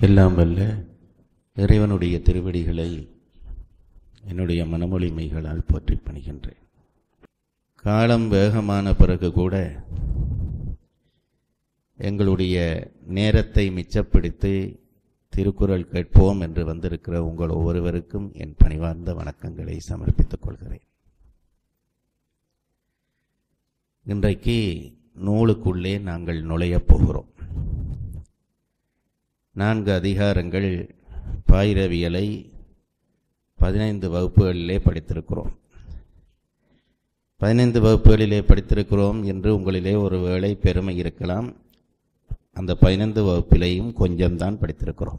எல்லாம் வல்ல இறைவனுடைய திருவடிகளை என்னுடைய மனமொழிமைகளால் போற்றி பணிகின்றேன் காலம் வேகமான பிறகு கூட எங்களுடைய நேரத்தை மிச்சப்படுத்தி திருக்குறள் கேட்போம் என்று வந்திருக்கிற உங்கள் ஒவ்வொருவருக்கும் என் பணிவார்ந்த வணக்கங்களை சமர்ப்பித்துக் கொள்கிறேன் இன்றைக்கு நூலுக்குள்ளே நாங்கள் நுழையப் போகிறோம் நான்கு அதிகாரங்கள் பாயிரவியலை பதினைந்து வகுப்புகளிலே படித்திருக்கிறோம் பதினைந்து வகுப்புகளிலே படித்திருக்கிறோம் என்று உங்களிலே ஒரு வேளை பெருமை இருக்கலாம் அந்த பதினைந்து வகுப்பிலேயும் கொஞ்சம்தான் படித்திருக்கிறோம்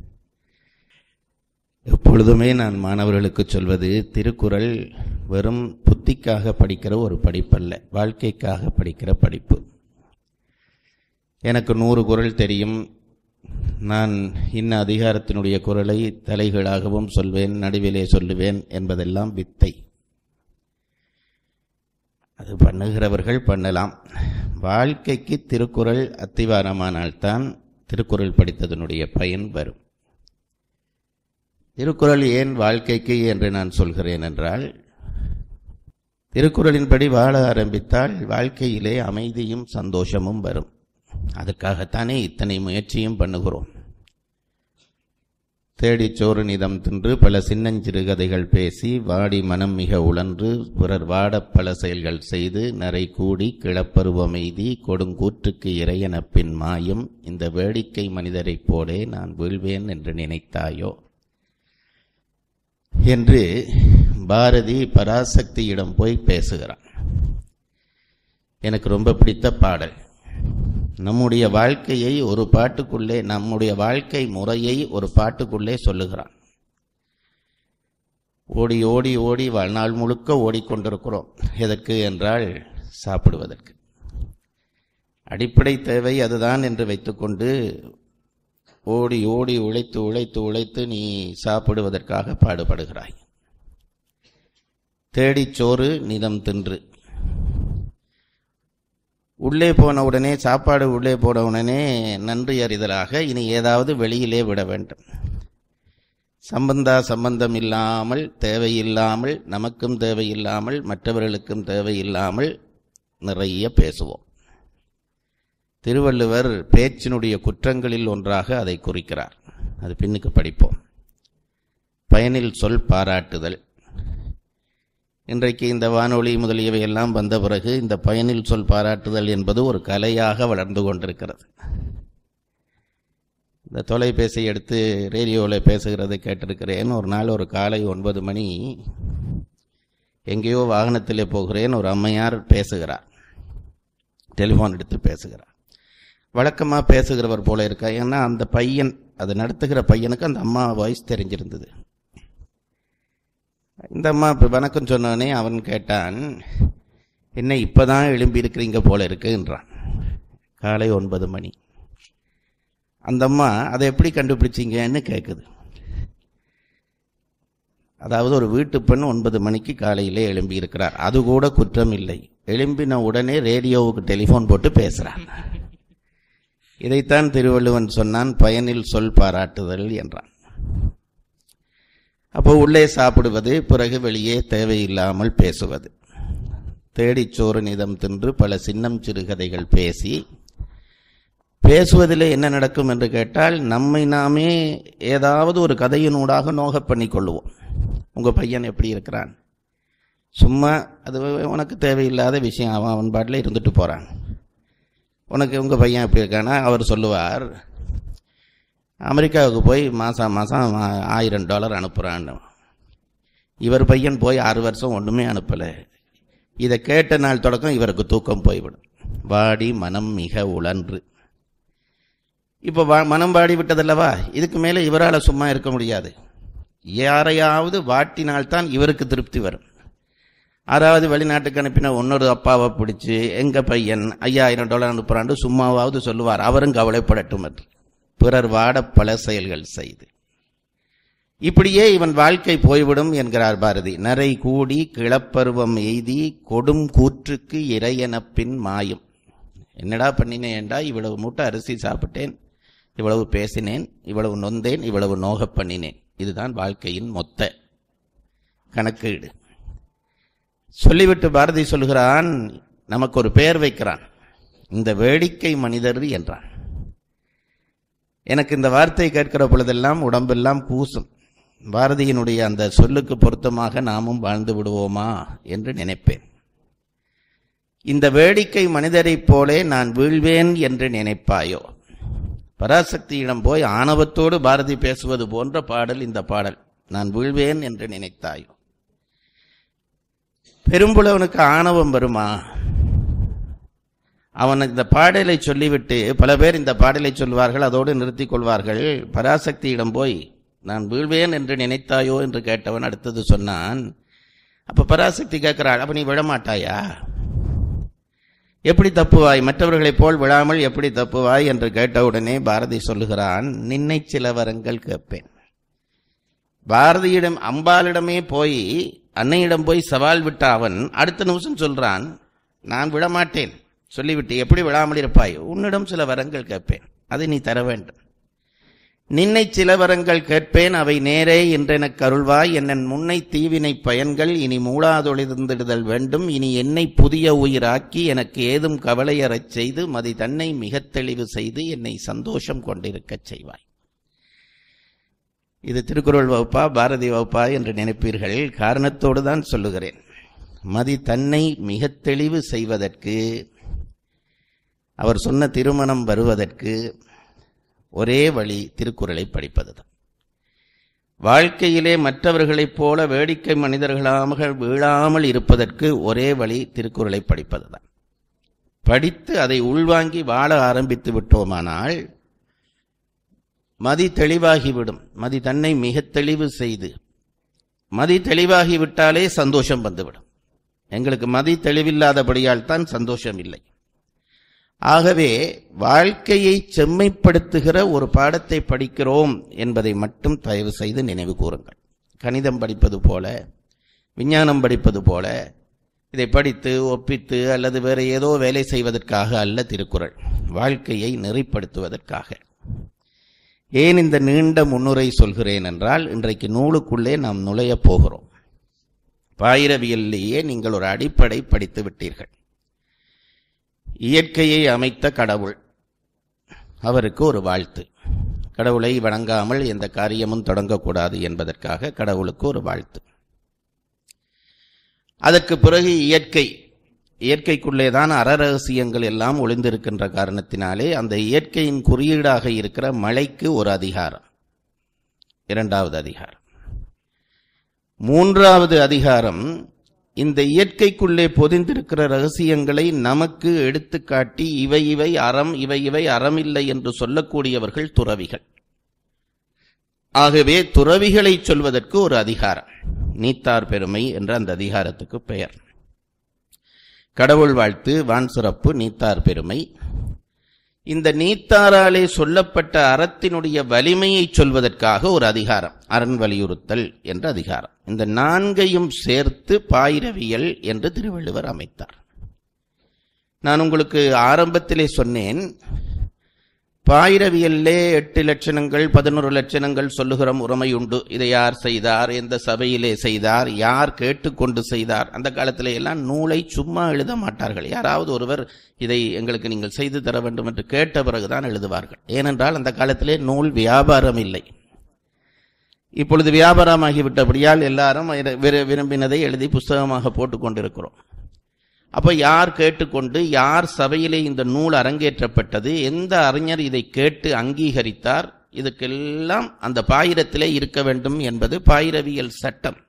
எப்பொழுதுமே நான் மாணவர்களுக்கு சொல்வது திருக்குறள் வெறும் புத்திக்காக படிக்கிற ஒரு படிப்பல்ல வாழ்க்கைக்காக படிக்கிற படிப்பு எனக்கு நூறு குரல் தெரியும் நான் இன்ன அதிகாரத்தினுடைய குரலை தலைகளாகவும் சொல்வேன் நடுவிலே சொல்லுவேன் என்பதெல்லாம் வித்தை அது பண்ணுகிறவர்கள் பண்ணலாம் வாழ்க்கைக்கு திருக்குறள் அத்திவாரமானால்தான் திருக்குறள் படித்ததனுடைய பயன் வரும் திருக்குறள் ஏன் வாழ்க்கைக்கு என்று நான் சொல்கிறேன் என்றால் திருக்குறளின்படி வாழ ஆரம்பித்தால் வாழ்க்கையிலே அமைதியும் சந்தோஷமும் வரும் அதுக்காகத்தானே இத்தனை முயற்சியும் பண்ணுகிறோம் தேடிச் சோறு நிதம் தின்று பல சின்னஞ்சிறு கதைகள் பேசி வாடி மனம் மிக உழன்று பிறர் வாடப் பல செயல்கள் செய்து நரை கூடி கிளப்பருவமெய்தி கொடுங்கூற்றுக்கு இறையனப்பின் மாயும் இந்த வேடிக்கை மனிதரைப் போலே நான் வீழ்வேன் என்று நினைத்தாயோ என்று பாரதி பராசக்தியிடம் போய் பேசுகிறான் எனக்கு ரொம்ப பிடித்த பாடல் நம்முடைய வாழ்க்கையை ஒரு பாட்டுக்குள்ளே நம்முடைய வாழ்க்கை முறையை ஒரு பாட்டுக்குள்ளே சொல்லுகிறான் ஓடி ஓடி ஓடி வாழ்நாள் முழுக்க ஓடிக்கொண்டிருக்கிறோம் எதற்கு என்றால் சாப்பிடுவதற்கு அடிப்படை தேவை அதுதான் என்று வைத்துக்கொண்டு ஓடி ஓடி உழைத்து உழைத்து உழைத்து நீ சாப்பிடுவதற்காக பாடுபடுகிறாய் தேடிச் சோறு நிதம் தின்று உள்ளே போன உடனே சாப்பாடு உள்ளே போன உடனே நன்றி அறிதலாக இனி ஏதாவது வெளியிலே விட வேண்டும் சம்பந்தா சம்பந்தம் இல்லாமல் தேவையில்லாமல் நமக்கும் தேவையில்லாமல் மற்றவர்களுக்கும் தேவையில்லாமல் நிறைய பேசுவோம் திருவள்ளுவர் பேச்சினுடைய குற்றங்களில் ஒன்றாக அதை குறிக்கிறார் அது பின்னுக்கு படிப்போம் பயனில் சொல் பாராட்டுதல் இன்றைக்கு இந்த வானொலி முதலியவை எல்லாம் வந்த பிறகு இந்த பயனில் சொல் பாராட்டுதல் என்பது ஒரு கலையாக வளர்ந்து கொண்டிருக்கிறது இந்த தொலைபேசி எடுத்து ரேடியோவில் பேசுகிறது கேட்டிருக்கிறேன் ஒரு நாள் ஒரு காலை ஒன்பது மணி எங்கேயோ வாகனத்திலே போகிறேன் ஒரு அம்மையார் பேசுகிறார் டெலிஃபோன் எடுத்து பேசுகிறார் வழக்கமாக பேசுகிறவர் போல இருக்கா ஏன்னா அந்த பையன் அதை நடத்துகிற பையனுக்கு அந்த அம்மா வாய்ஸ் தெரிஞ்சிருந்தது இந்த அம்மா இப்போ வணக்கம் சொன்னோடனே அவன் கேட்டான் என்ன இப்போ தான் எழும்பி இருக்கிறீங்க போல இருக்குன்றான் காலை ஒன்பது மணி அந்த அம்மா அதை எப்படி கண்டுபிடிச்சிங்கன்னு கேட்குது அதாவது ஒரு வீட்டு பெண் ஒன்பது மணிக்கு காலையிலே எழும்பி இருக்கிறார் அது கூட குற்றம் இல்லை எழும்பின உடனே ரேடியோவுக்கு டெலிஃபோன் போட்டு பேசுகிறான் இதைத்தான் திருவள்ளுவன் சொன்னான் பயனில் சொல் பாராட்டுதல் என்றான் அப்போ உள்ளே சாப்பிடுவது பிறகு வெளியே தேவையில்லாமல் பேசுவது தேடிச் சோறு நிதம் தின்று பல சின்னம் சிறுகதைகள் பேசி பேசுவதில் என்ன நடக்கும் என்று கேட்டால் நம்மை நாமே ஏதாவது ஒரு கதையினூடாக நோக பண்ணி கொள்ளுவோம் உங்கள் பையன் எப்படி இருக்கிறான் சும்மா அது உனக்கு தேவையில்லாத விஷயம் அவன் அவன் பாட்டில் இருந்துட்டு போகிறான் உனக்கு உங்கள் பையன் எப்படி இருக்கானா அவர் சொல்லுவார் அமெரிக்காவுக்கு போய் மாதம் மாதம் ஆயிரம் டாலர் அனுப்புகிறான்னு இவர் பையன் போய் ஆறு வருஷம் ஒன்றுமே அனுப்பலை இதை கேட்ட நாள் தொடக்கம் இவருக்கு தூக்கம் போய்விடும் வாடி மனம் மிக உழன்று இப்போ வா மனம் வாடி விட்டதல்லவா இதுக்கு மேலே இவரால் சும்மா இருக்க முடியாது யாரையாவது வாட்டினால்தான் இவருக்கு திருப்தி வரும் ஆறாவது வெளிநாட்டுக்கு அனுப்பின இன்னொரு அப்பாவை பிடிச்சி எங்கள் பையன் ஐயாயிரம் டாலர் அனுப்புகிறான்னு சும்மாவாவது சொல்லுவார் அவரும் கவலைப்படட்டும் என்று பிறர் வாட பல செயல்கள் செய்து இப்படியே இவன் வாழ்க்கை போய்விடும் என்கிறார் பாரதி நரை கூடி கிளப்பருவம் எய்தி கொடும் கூற்றுக்கு இறையெனப்பின் மாயும் என்னடா பண்ணினேன்டா இவ்வளவு மூட்டை அரிசி சாப்பிட்டேன் இவ்வளவு பேசினேன் இவ்வளவு நொந்தேன் இவ்வளவு நோகப் பண்ணினேன் இதுதான் வாழ்க்கையின் மொத்த கணக்கீடு சொல்லிவிட்டு பாரதி சொல்கிறான் நமக்கு ஒரு பெயர் வைக்கிறான் இந்த வேடிக்கை மனிதர் என்றான் எனக்கு இந்த வார்த்தை கேட்கிற பொழுதெல்லாம் உடம்பெல்லாம் கூசும் பாரதியினுடைய அந்த சொல்லுக்கு பொருத்தமாக நாமும் வாழ்ந்து விடுவோமா என்று நினைப்பேன் இந்த வேடிக்கை மனிதரைப் போலே நான் வீழ்வேன் என்று நினைப்பாயோ பராசக்தியிடம் போய் ஆணவத்தோடு பாரதி பேசுவது போன்ற பாடல் இந்த பாடல் நான் வீழ்வேன் என்று நினைத்தாயோ பெரும்புலவனுக்கு ஆணவம் வருமா அவன் இந்த பாடலை சொல்லிவிட்டு பல பேர் இந்த பாடலை சொல்வார்கள் அதோடு நிறுத்திக் கொள்வார்கள் பராசக்தியிடம் போய் நான் வீழ்வேன் என்று நினைத்தாயோ என்று கேட்டவன் அடுத்தது சொன்னான் அப்ப பராசக்தி கேட்கிறாள் அப்ப நீ விழமாட்டாயா எப்படி தப்புவாய் மற்றவர்களைப் போல் விழாமல் எப்படி தப்புவாய் என்று கேட்டவுடனே பாரதி சொல்லுகிறான் நின்னை சில வரங்கள் கேட்பேன் பாரதியிடம் அம்பாளிடமே போய் அன்னையிடம் போய் சவால் விட்ட அவன் அடுத்த நிமிஷம் சொல்றான் நான் விழமாட்டேன் சொல்லிவிட்டு எப்படி விழாமல் இருப்பாய் உன்னிடம் சில வரங்கள் கேட்பேன் அதை நீ தர வேண்டும் நின்னை சில வரங்கள் கேட்பேன் அவை நேரே என்றெனக் அருள்வாய் என்னன் முன்னை தீவினை பயன்கள் இனி மூளாதொழிந்திடுதல் வேண்டும் இனி என்னை புதிய உயிராக்கி எனக்கு ஏதும் கவலையறச் செய்து மதி தன்னை மிகத் தெளிவு செய்து என்னை சந்தோஷம் கொண்டிருக்கச் செய்வாய் இது திருக்குறள் வகுப்பா பாரதி வகுப்பா என்று நினைப்பீர்கள் காரணத்தோடு தான் சொல்லுகிறேன் மதி தன்னை மிகத் தெளிவு செய்வதற்கு அவர் சொன்ன திருமணம் வருவதற்கு ஒரே வழி திருக்குறளை படிப்பதுதான் வாழ்க்கையிலே மற்றவர்களைப் போல வேடிக்கை மனிதர்களாக வீழாமல் இருப்பதற்கு ஒரே வழி திருக்குறளை படிப்பதுதான் படித்து அதை உள்வாங்கி வாழ ஆரம்பித்து விட்டோமானால் மதி தெளிவாகிவிடும் மதி தன்னை மிக தெளிவு செய்து மதி தெளிவாகிவிட்டாலே சந்தோஷம் வந்துவிடும் எங்களுக்கு மதி தெளிவில்லாதபடியால் தான் சந்தோஷம் இல்லை ஆகவே வாழ்க்கையை செம்மைப்படுத்துகிற ஒரு பாடத்தை படிக்கிறோம் என்பதை மட்டும் தயவு செய்து நினைவு கூறுங்கள் கணிதம் படிப்பது போல விஞ்ஞானம் படிப்பது போல இதை படித்து ஒப்பித்து அல்லது வேறு ஏதோ வேலை செய்வதற்காக அல்ல திருக்குறள் வாழ்க்கையை நெறிப்படுத்துவதற்காக ஏன் இந்த நீண்ட முன்னுரை சொல்கிறேன் என்றால் இன்றைக்கு நூலுக்குள்ளே நாம் நுழையப் போகிறோம் பாயிரவியலிலேயே நீங்கள் ஒரு அடிப்படை படித்து விட்டீர்கள் இயற்கையை அமைத்த கடவுள் அவருக்கு ஒரு வாழ்த்து கடவுளை வணங்காமல் எந்த காரியமும் தொடங்கக்கூடாது என்பதற்காக கடவுளுக்கு ஒரு வாழ்த்து அதற்கு பிறகு இயற்கை இயற்கைக்குள்ளே தான் அறரகசியங்கள் எல்லாம் ஒளிந்திருக்கின்ற காரணத்தினாலே அந்த இயற்கையின் குறியீடாக இருக்கிற மழைக்கு ஒரு அதிகாரம் இரண்டாவது அதிகாரம் மூன்றாவது அதிகாரம் இந்த இயற்கைக்குள்ளே பொதிந்திருக்கிற ரகசியங்களை நமக்கு எடுத்துக்காட்டி இவை இவை அறம் இவை இவை அறமில்லை என்று சொல்லக்கூடியவர்கள் துறவிகள் ஆகவே துறவிகளை சொல்வதற்கு ஒரு அதிகாரம் நீத்தார் பெருமை என்ற அந்த அதிகாரத்துக்கு பெயர் கடவுள் வாழ்த்து வான் சிறப்பு நீத்தார் பெருமை இந்த நீத்தாராலே சொல்லப்பட்ட அறத்தினுடைய வலிமையை சொல்வதற்காக ஒரு அதிகாரம் அரண் வலியுறுத்தல் என்ற அதிகாரம் இந்த நான்கையும் சேர்த்து பாயிரவியல் என்று திருவள்ளுவர் அமைத்தார் நான் உங்களுக்கு ஆரம்பத்திலே சொன்னேன் பாயிரவியல்லே எட்டு லட்சணங்கள் பதினொரு லட்சணங்கள் சொல்லுகிற முறைமை உண்டு இதை யார் செய்தார் எந்த சபையிலே செய்தார் யார் கேட்டுக்கொண்டு செய்தார் அந்த காலத்திலே எல்லாம் நூலை சும்மா எழுத மாட்டார்கள் யாராவது ஒருவர் இதை எங்களுக்கு நீங்கள் செய்து தர வேண்டும் என்று கேட்ட பிறகுதான் எழுதுவார்கள் ஏனென்றால் அந்த காலத்திலே நூல் வியாபாரம் இல்லை இப்பொழுது வியாபாரமாகிவிட்டபடியால் எல்லாரும் விரும்பினதை எழுதி புஸ்தகமாக போட்டுக் கொண்டிருக்கிறோம் அப்ப யார் கேட்டுக்கொண்டு யார் சபையிலே இந்த நூல் அரங்கேற்றப்பட்டது எந்த அறிஞர் இதை கேட்டு அங்கீகரித்தார் இதுக்கெல்லாம் அந்த பாயிரத்திலே இருக்க வேண்டும் என்பது பாயிரவியல் சட்டம்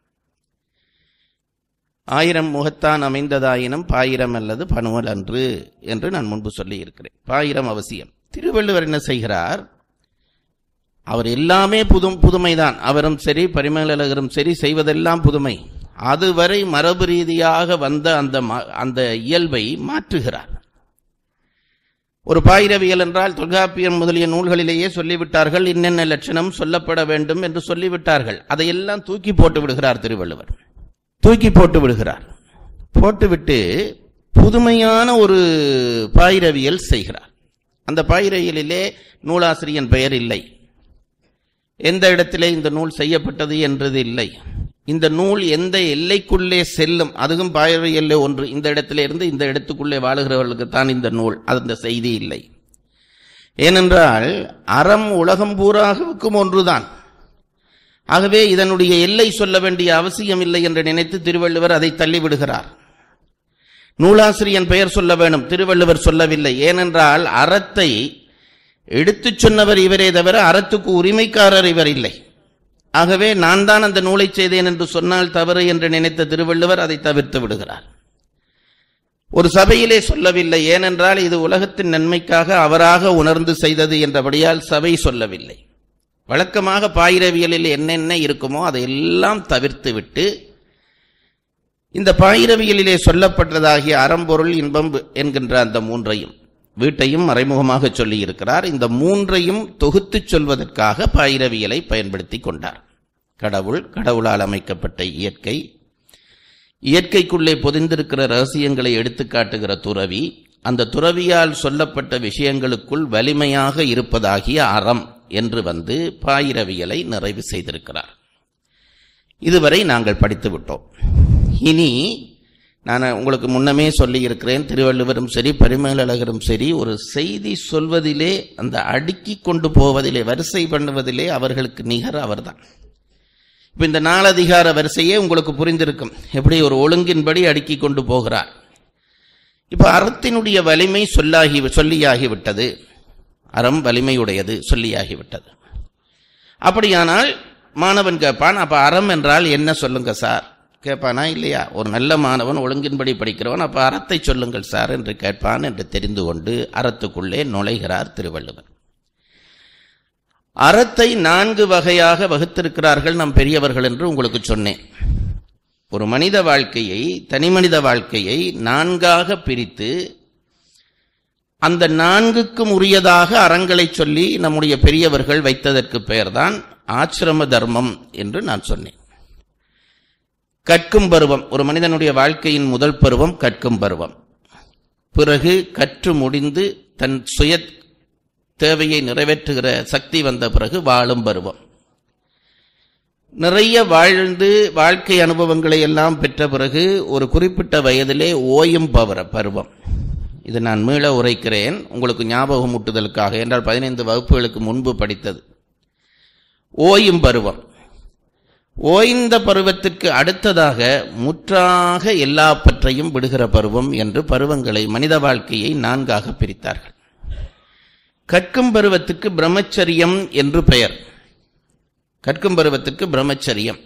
ஆயிரம் முகத்தான் அமைந்ததாயினும் பாயிரம் அல்லது பனுவல் அன்று என்று நான் முன்பு சொல்லி இருக்கிறேன் பாயிரம் அவசியம் திருவள்ளுவர் என்ன செய்கிறார் அவர் எல்லாமே புது புதுமைதான் அவரும் சரி பரிமளகரும் சரி செய்வதெல்லாம் புதுமை அதுவரை மரபு ரீதியாக வந்த அந்த அந்த இயல்பை மாற்றுகிறார் ஒரு பாயிரவியல் என்றால் தொல்காப்பியம் முதலிய நூல்களிலேயே சொல்லிவிட்டார்கள் இன்னென்ன லட்சணம் சொல்லப்பட வேண்டும் என்று சொல்லிவிட்டார்கள் அதையெல்லாம் தூக்கி போட்டு விடுகிறார் திருவள்ளுவர் தூக்கி போட்டு விடுகிறார் போட்டுவிட்டு புதுமையான ஒரு பாயிரவியல் செய்கிறார் அந்த பாயிரையிலே நூலாசிரியன் பெயர் இல்லை எந்த இடத்திலே இந்த நூல் செய்யப்பட்டது என்றது இல்லை இந்த நூல் எந்த எல்லைக்குள்ளே செல்லும் அதுவும் பாயிரையிலே ஒன்று இந்த இடத்திலே இருந்து இந்த இடத்துக்குள்ளே வாழுகிறவர்களுக்கு தான் இந்த நூல் அந்த செய்தி இல்லை ஏனென்றால் அறம் உலகம் பூராகவும் ஒன்றுதான் ஆகவே இதனுடைய எல்லை சொல்ல வேண்டிய அவசியம் இல்லை என்று நினைத்து திருவள்ளுவர் அதை தள்ளிவிடுகிறார் நூலாசிரியன் பெயர் சொல்ல வேணும் திருவள்ளுவர் சொல்லவில்லை ஏனென்றால் அறத்தை எடுத்துச் சொன்னவர் இவரே தவிர அறத்துக்கு உரிமைக்காரர் இவர் இல்லை ஆகவே நான் தான் அந்த நூலை செய்தேன் என்று சொன்னால் தவறு என்று நினைத்த திருவள்ளுவர் அதை தவிர்த்து விடுகிறார் ஒரு சபையிலே சொல்லவில்லை ஏனென்றால் இது உலகத்தின் நன்மைக்காக அவராக உணர்ந்து செய்தது என்றபடியால் சபை சொல்லவில்லை வழக்கமாக பாயிரவியலில் என்னென்ன இருக்குமோ அதையெல்லாம் தவிர்த்து விட்டு இந்த பாயிரவியலிலே சொல்லப்பட்டதாகிய அறம்பொருள் இன்பம் என்கின்ற அந்த மூன்றையும் வீட்டையும் மறைமுகமாக சொல்லி இருக்கிறார் இந்த மூன்றையும் தொகுத்துச் சொல்வதற்காக பாயிரவியலை பயன்படுத்தி கொண்டார் கடவுள் கடவுளால் அமைக்கப்பட்ட இயற்கை இயற்கைக்குள்ளே பொதிந்திருக்கிற ரகசியங்களை எடுத்துக்காட்டுகிற துறவி அந்த துறவியால் சொல்லப்பட்ட விஷயங்களுக்குள் வலிமையாக இருப்பதாகிய அறம் என்று வந்து பாயிரவியலை நிறைவு செய்திருக்கிறார் இதுவரை நாங்கள் படித்து விட்டோம் இனி நான் உங்களுக்கு முன்னமே சொல்லி இருக்கிறேன் திருவள்ளுவரும் சரி பரிமேலழகரும் சரி ஒரு செய்தி சொல்வதிலே அந்த அடுக்கி கொண்டு போவதிலே வரிசை பண்ணுவதிலே அவர்களுக்கு நிகர் அவர்தான் இப்போ இந்த நாலதிகார வரிசையே உங்களுக்கு புரிந்திருக்கும் எப்படி ஒரு ஒழுங்கின்படி அடுக்கி கொண்டு போகிறார் இப்போ அறத்தினுடைய வலிமை சொல்லாகி சொல்லியாகிவிட்டது அறம் வலிமையுடையது சொல்லியாகிவிட்டது அப்படியானால் மாணவன் கேட்பான் அப்ப அறம் என்றால் என்ன சொல்லுங்க சார் கேட்பானா இல்லையா ஒரு நல்ல மாணவன் ஒழுங்கின்படி படிக்கிறவன் அப்ப அறத்தை சொல்லுங்கள் சார் என்று கேட்பான் என்று தெரிந்து கொண்டு அறத்துக்குள்ளே நுழைகிறார் திருவள்ளுவர் அறத்தை நான்கு வகையாக வகுத்திருக்கிறார்கள் நம் பெரியவர்கள் என்று உங்களுக்கு சொன்னேன் ஒரு மனித வாழ்க்கையை தனி மனித வாழ்க்கையை நான்காக பிரித்து அந்த நான்குக்கும் உரியதாக அறங்களை சொல்லி நம்முடைய பெரியவர்கள் வைத்ததற்கு பெயர்தான் ஆசிரம தர்மம் என்று நான் சொன்னேன் கற்கும் பருவம் ஒரு மனிதனுடைய வாழ்க்கையின் முதல் பருவம் கற்கும் பருவம் பிறகு கற்று முடிந்து தன் சுய தேவையை நிறைவேற்றுகிற சக்தி வந்த பிறகு வாழும் பருவம் நிறைய வாழ்ந்து வாழ்க்கை அனுபவங்களை எல்லாம் பெற்ற பிறகு ஒரு குறிப்பிட்ட வயதிலே ஓயும் பவர பருவம் இது நான் மீள உரைக்கிறேன் உங்களுக்கு ஞாபகம் ஊட்டுதலுக்காக என்றால் பதினைந்து வகுப்புகளுக்கு முன்பு படித்தது ஓயும் பருவம் ஓய்ந்த பருவத்திற்கு அடுத்ததாக முற்றாக எல்லாவற்றையும் விடுகிற பருவம் என்று பருவங்களை மனித வாழ்க்கையை நான்காக பிரித்தார்கள் கற்கும் பருவத்துக்கு பிரம்மச்சரியம் என்று பெயர் கற்கும் பருவத்திற்கு பிரம்மச்சரியம்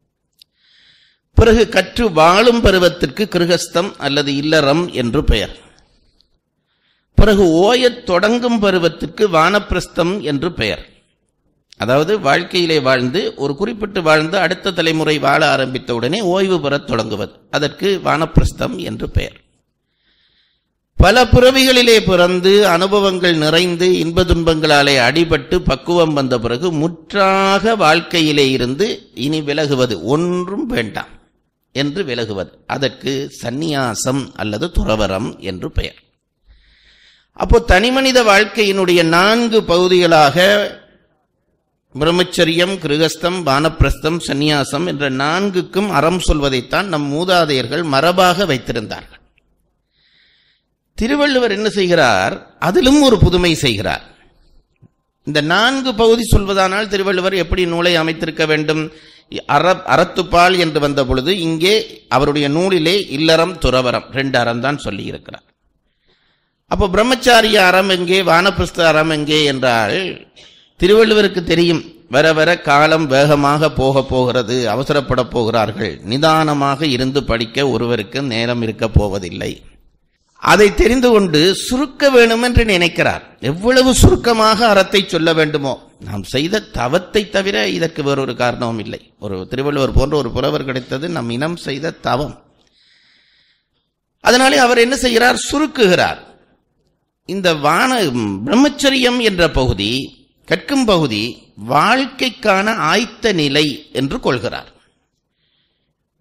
பிறகு கற்று வாழும் பருவத்திற்கு கிருகஸ்தம் அல்லது இல்லறம் என்று பெயர் பிறகு ஓயத் தொடங்கும் பருவத்திற்கு வானப்பிரஸ்தம் என்று பெயர் அதாவது வாழ்க்கையிலே வாழ்ந்து ஒரு குறிப்பிட்டு வாழ்ந்து அடுத்த தலைமுறை வாழ ஆரம்பித்த உடனே ஓய்வு பெறத் தொடங்குவது அதற்கு வானப்பிரஸ்தம் என்று பெயர் பல பிறவிகளிலே பிறந்து அனுபவங்கள் நிறைந்து இன்ப துன்பங்களாலே அடிபட்டு பக்குவம் வந்த பிறகு முற்றாக வாழ்க்கையிலே இருந்து இனி விலகுவது ஒன்றும் வேண்டாம் என்று விலகுவது அதற்கு சந்நியாசம் அல்லது துறவரம் என்று பெயர் அப்போ தனிமனித வாழ்க்கையினுடைய நான்கு பகுதிகளாக பிரம்மச்சரியம் கிருகஸ்தம் வானப்பிரஸ்தம் சந்நியாசம் என்ற நான்குக்கும் அறம் சொல்வதைத்தான் நம் மூதாதையர்கள் மரபாக வைத்திருந்தார்கள் திருவள்ளுவர் என்ன செய்கிறார் அதிலும் ஒரு புதுமை செய்கிறார் இந்த நான்கு பகுதி சொல்வதானால் திருவள்ளுவர் எப்படி நூலை அமைத்திருக்க வேண்டும் அற அறத்துப்பால் என்று வந்த பொழுது இங்கே அவருடைய நூலிலே இல்லறம் துறவரம் ரெண்டு அறம் தான் சொல்லி இருக்கிறார் அப்போ பிரம்மச்சாரிய அறம் எங்கே வானப்பிரஸ்த அறம் எங்கே என்றால் திருவள்ளுவருக்கு தெரியும் வர வர காலம் வேகமாக போக போகிறது அவசரப்பட போகிறார்கள் நிதானமாக இருந்து படிக்க ஒருவருக்கு நேரம் இருக்க போவதில்லை அதை தெரிந்து கொண்டு சுருக்க வேண்டும் என்று நினைக்கிறார் எவ்வளவு சுருக்கமாக அறத்தை சொல்ல வேண்டுமோ நாம் செய்த தவத்தை தவிர இதற்கு வேறொரு காரணமும் இல்லை ஒரு திருவள்ளுவர் போன்ற ஒரு புலவர் கிடைத்தது நம் இனம் செய்த தவம் அதனாலே அவர் என்ன செய்கிறார் சுருக்குகிறார் இந்த வான பிரம்மச்சரியம் என்ற பகுதி கற்கும் பகுதி வாழ்க்கைக்கான ஆய்த்த நிலை என்று கொள்கிறார்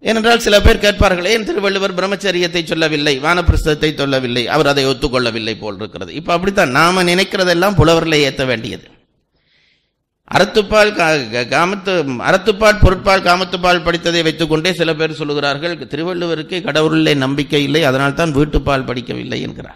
ஏனென்றால் சில பேர் கேட்பார்கள் ஏன் திருவள்ளுவர் பிரம்மச்சரியத்தை சொல்லவில்லை வானப்பிரஸ்தத்தை சொல்லவில்லை அவர் அதை ஒத்துக்கொள்ளவில்லை போல் இருக்கிறது இப்ப அப்படித்தான் நாம நினைக்கிறதெல்லாம் புலவர்களை ஏற்ற வேண்டியது அறத்துப்பால் கா- கா- காமத்து அறத்துப்பால் பொருட்பால் காமத்துப்பால் படித்ததை வைத்துக்கொண்டே சில பேர் சொல்லுகிறார்கள் திருவள்ளுவருக்கு கடவுளிலே நம்பிக்கை இல்லை அதனால் தான் வீட்டுப்பால் படிக்கவில்லை என்கிறார்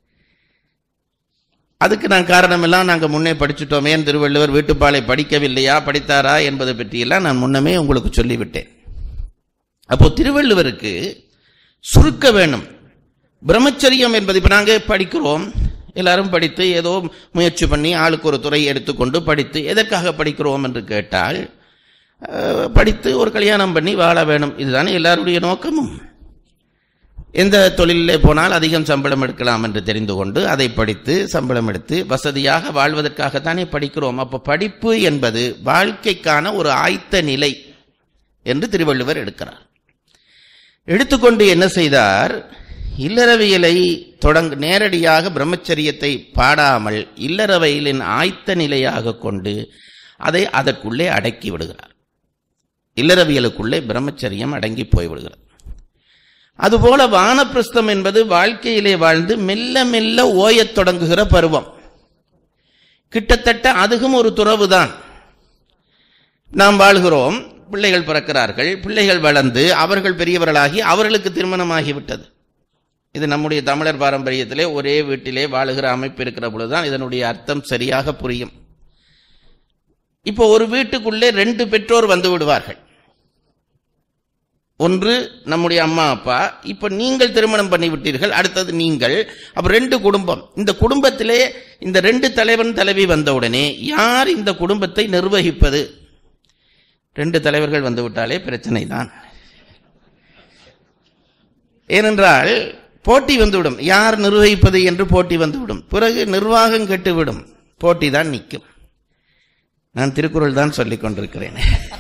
அதுக்கு நான் காரணம் எல்லாம் நாங்க முன்னே படிச்சுட்டோமே ஏன் திருவள்ளுவர் வீட்டுப்பாலை படிக்கவில்லையா படித்தாரா என்பதை பற்றியெல்லாம் நான் முன்னமே உங்களுக்கு சொல்லிவிட்டேன் அப்போ திருவள்ளுவருக்கு சுருக்க வேணும் பிரம்மச்சரியம் என்பது இப்ப நாங்க படிக்கிறோம் எல்லாரும் படித்து ஏதோ முயற்சி பண்ணி ஆளுக்கு ஒரு துறையை எடுத்துக்கொண்டு படித்து எதற்காக படிக்கிறோம் என்று கேட்டால் அஹ், படித்து ஒரு கல்யாணம் பண்ணி வாழ வேணும் இதுதானே எல்லாருடைய நோக்கமும் எந்த தொழிலிலே போனால் அதிகம் சம்பளம் எடுக்கலாம் என்று தெரிந்து கொண்டு அதை படித்து சம்பளம் எடுத்து வசதியாக வாழ்வதற்காகத்தானே படிக்கிறோம் அப்ப படிப்பு என்பது வாழ்க்கைக்கான ஒரு ஆயத்த நிலை என்று திருவள்ளுவர் எடுக்கிறார் எடுத்துக்கொண்டு என்ன செய்தார் இல்லறவியலை தொடங்க நேரடியாக பிரம்மச்சரியத்தை பாடாமல் இல்லறவியலின் ஆயத்த நிலையாக கொண்டு அதை அதற்குள்ளே அடக்கி விடுகிறார் இல்லறவியலுக்குள்ளே பிரம்மச்சரியம் அடங்கி போய்விடுகிறது அதுபோல வானப்பிரஸ்தம் என்பது வாழ்க்கையிலே வாழ்ந்து மெல்ல மெல்ல ஓயத் தொடங்குகிற பருவம் கிட்டத்தட்ட அதுவும் ஒரு துறவுதான் நாம் வாழ்கிறோம் பிள்ளைகள் பிறக்கிறார்கள் பிள்ளைகள் வளர்ந்து அவர்கள் பெரியவர்களாகி அவர்களுக்கு திருமணமாகிவிட்டது இது நம்முடைய தமிழர் பாரம்பரியத்திலே ஒரே வீட்டிலே வாழுகிற அமைப்பு இருக்கிற பொழுதுதான் இதனுடைய அர்த்தம் சரியாக புரியும் இப்போ ஒரு வீட்டுக்குள்ளே ரெண்டு பெற்றோர் வந்து விடுவார்கள் ஒன்று நம்முடைய அம்மா அப்பா இப்ப நீங்கள் திருமணம் பண்ணி விட்டீர்கள் அடுத்தது நீங்கள் அப்ப ரெண்டு குடும்பம் இந்த குடும்பத்திலே இந்த ரெண்டு தலைவன் தலைவி வந்தவுடனே யார் இந்த குடும்பத்தை நிர்வகிப்பது ரெண்டு தலைவர்கள் வந்து விட்டாலே பிரச்சனை தான் ஏனென்றால் போட்டி வந்துவிடும் யார் நிர்வகிப்பது என்று போட்டி வந்துவிடும் பிறகு நிர்வாகம் கெட்டுவிடும் போட்டி தான் நிற்கும் நான் திருக்குறள் தான் சொல்லிக் கொண்டிருக்கிறேன்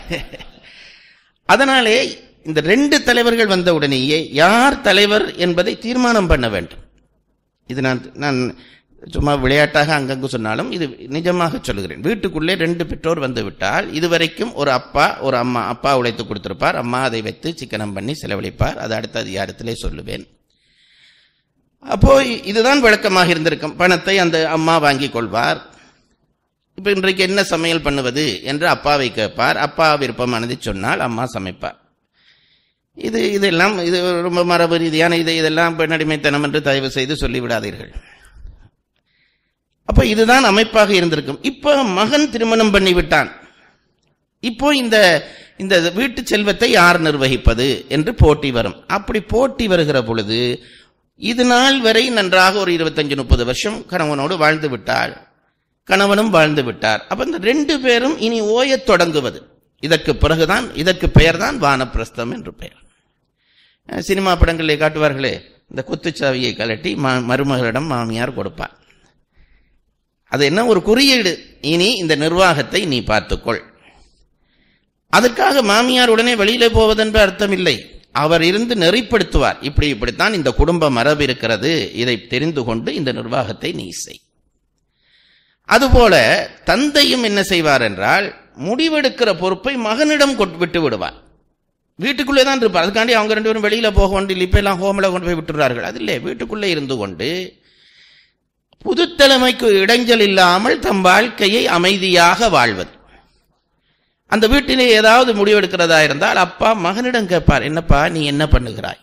அதனாலே இந்த ரெண்டு தலைவர்கள் வந்த உடனேயே யார் தலைவர் என்பதை தீர்மானம் பண்ண வேண்டும் இது நான் நான் சும்மா விளையாட்டாக அங்கங்கு சொன்னாலும் இது நிஜமாக சொல்லுகிறேன் வீட்டுக்குள்ளே ரெண்டு பெற்றோர் வந்து விட்டால் இதுவரைக்கும் ஒரு அப்பா ஒரு அம்மா அப்பா உழைத்து கொடுத்திருப்பார் அம்மா அதை வைத்து சிக்கனம் பண்ணி செலவழிப்பார் அது அடுத்த அதிகாரத்திலே சொல்லுவேன் அப்போ இதுதான் விளக்கமாக இருந்திருக்கும் பணத்தை அந்த அம்மா வாங்கிக் கொள்வார் இப்ப இன்றைக்கு என்ன சமையல் பண்ணுவது என்று அப்பாவை கேட்பார் அப்பா விருப்பமானதை சொன்னால் அம்மா சமைப்பார் இது இதெல்லாம் இது ரொம்ப மரபு ரீதியான இது இதெல்லாம் பெண்ணடிமைத்தனம் என்று தயவு செய்து சொல்லிவிடாதீர்கள் அப்ப இதுதான் அமைப்பாக இருந்திருக்கும் இப்ப மகன் திருமணம் பண்ணி விட்டான் இப்போ இந்த இந்த வீட்டு செல்வத்தை யார் நிர்வகிப்பது என்று போட்டி வரும் அப்படி போட்டி வருகிற பொழுது இது நாள் வரை நன்றாக ஒரு இருபத்தஞ்சு முப்பது வருஷம் கணவனோடு வாழ்ந்து விட்டாள் கணவனும் வாழ்ந்து விட்டார் அப்ப இந்த ரெண்டு பேரும் இனி ஓயத் தொடங்குவது இதற்கு பிறகுதான் இதற்கு பெயர்தான் வானப்பிரஸ்தம் என்று பெயர் அஹ் சினிமா படங்களிலே காட்டுவார்களே இந்த குத்துச்சாவியை கலட்டி ம- மருமகளிடம் மாமியார் கொடுப்பார் அது என்ன ஒரு குறியீடு இனி இந்த நிர்வாகத்தை நீ பார்த்துக்கொள் அதற்காக மாமியார் உடனே வெளியிலே போவதென்று அர்த்தம் இல்லை அவர் இருந்து நெறிப்படுத்துவார் இப்படி இப்படித்தான் இந்த குடும்ப மரபு இருக்கிறது இதை தெரிந்து கொண்டு இந்த நிர்வாகத்தை நீ செய் அதுபோல தந்தையும் என்ன செய்வார் என்றால் முடிவெடுக்கிற பொறுப்பை மகனிடம் கொண்டு விட்டு விடுவார் வீட்டுக்குள்ளே தான் இருப்பார் அதுக்காண்டி அவங்க ரெண்டு பேரும் வெளியில போக வேண்டிய இப்ப எல்லாம் ஹோம்ல கொண்டு போய் விட்டுறார்கள் அது இல்லை வீட்டுக்குள்ளே இருந்து கொண்டு புதுத்தலைமைக்கு இடைஞ்சல் இல்லாமல் தம் வாழ்க்கையை அமைதியாக வாழ்வது அந்த வீட்டிலே ஏதாவது முடிவெடுக்கிறதா இருந்தால் அப்பா மகனிடம் கேட்பார் என்னப்பா நீ என்ன பண்ணுகிறாய்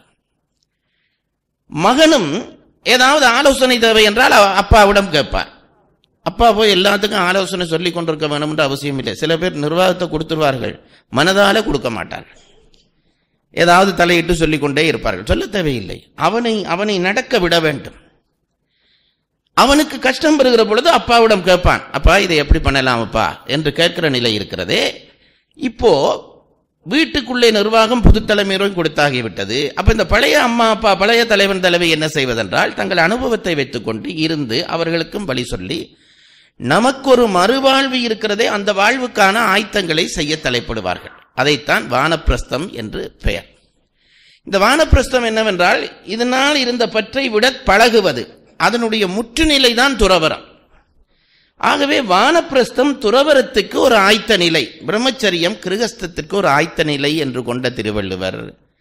மகனும் ஏதாவது ஆலோசனை தேவை என்றால் அவ- அப்பாவிடம் கேட்பார் அப்பா போய் எல்லாத்துக்கும் ஆலோசனை சொல்லி கொண்டிருக்க வேணும் என்ற அவசியம் இல்லை சில பேர் நிர்வாகத்தை கொடுத்துருவார்கள் மனதால கொடுக்க மாட்டார்கள் ஏதாவது தலையிட்டு சொல்லிக் கொண்டே இருப்பார்கள் சொல்ல தேவையில்லை அவனை அவனை நடக்க விட வேண்டும் அவனுக்கு கஷ்டம் பெறுகிற பொழுது அப்பாவிடம் கேட்பான் அப்பா இதை எப்படி பண்ணலாம் அப்பா என்று கேட்கிற நிலை இருக்கிறதே இப்போ வீட்டுக்குள்ளே நிர்வாகம் புது தலைமையிலும் கொடுத்தாகிவிட்டது அப்ப இந்த பழைய அம்மா அப்பா பழைய தலைவன் தலைவி என்ன செய்வதென்றால் தங்கள் அனுபவத்தை வைத்துக்கொண்டு இருந்து அவர்களுக்கும் வழி சொல்லி நமக்கு ஒரு மறுவாழ்வு இருக்கிறதே அந்த வாழ்வுக்கான ஆயத்தங்களை செய்ய தலைப்படுவார்கள் அதைத்தான் வானப்பிரஸ்தம் என்று பெயர் இந்த வானப்பிரஸ்தம் என்னவென்றால் இதனால் இருந்த பற்றை விட பழகுவது அதனுடைய முற்றுநிலை தான் துறவரம் ஆகவே வானப்பிரஸ்தம் துறவரத்துக்கு ஒரு ஆயத்த நிலை பிரம்மச்சரியம் கிருகஸ்தத்திற்கு ஒரு ஆயத்த நிலை என்று கொண்ட திருவள்ளுவர்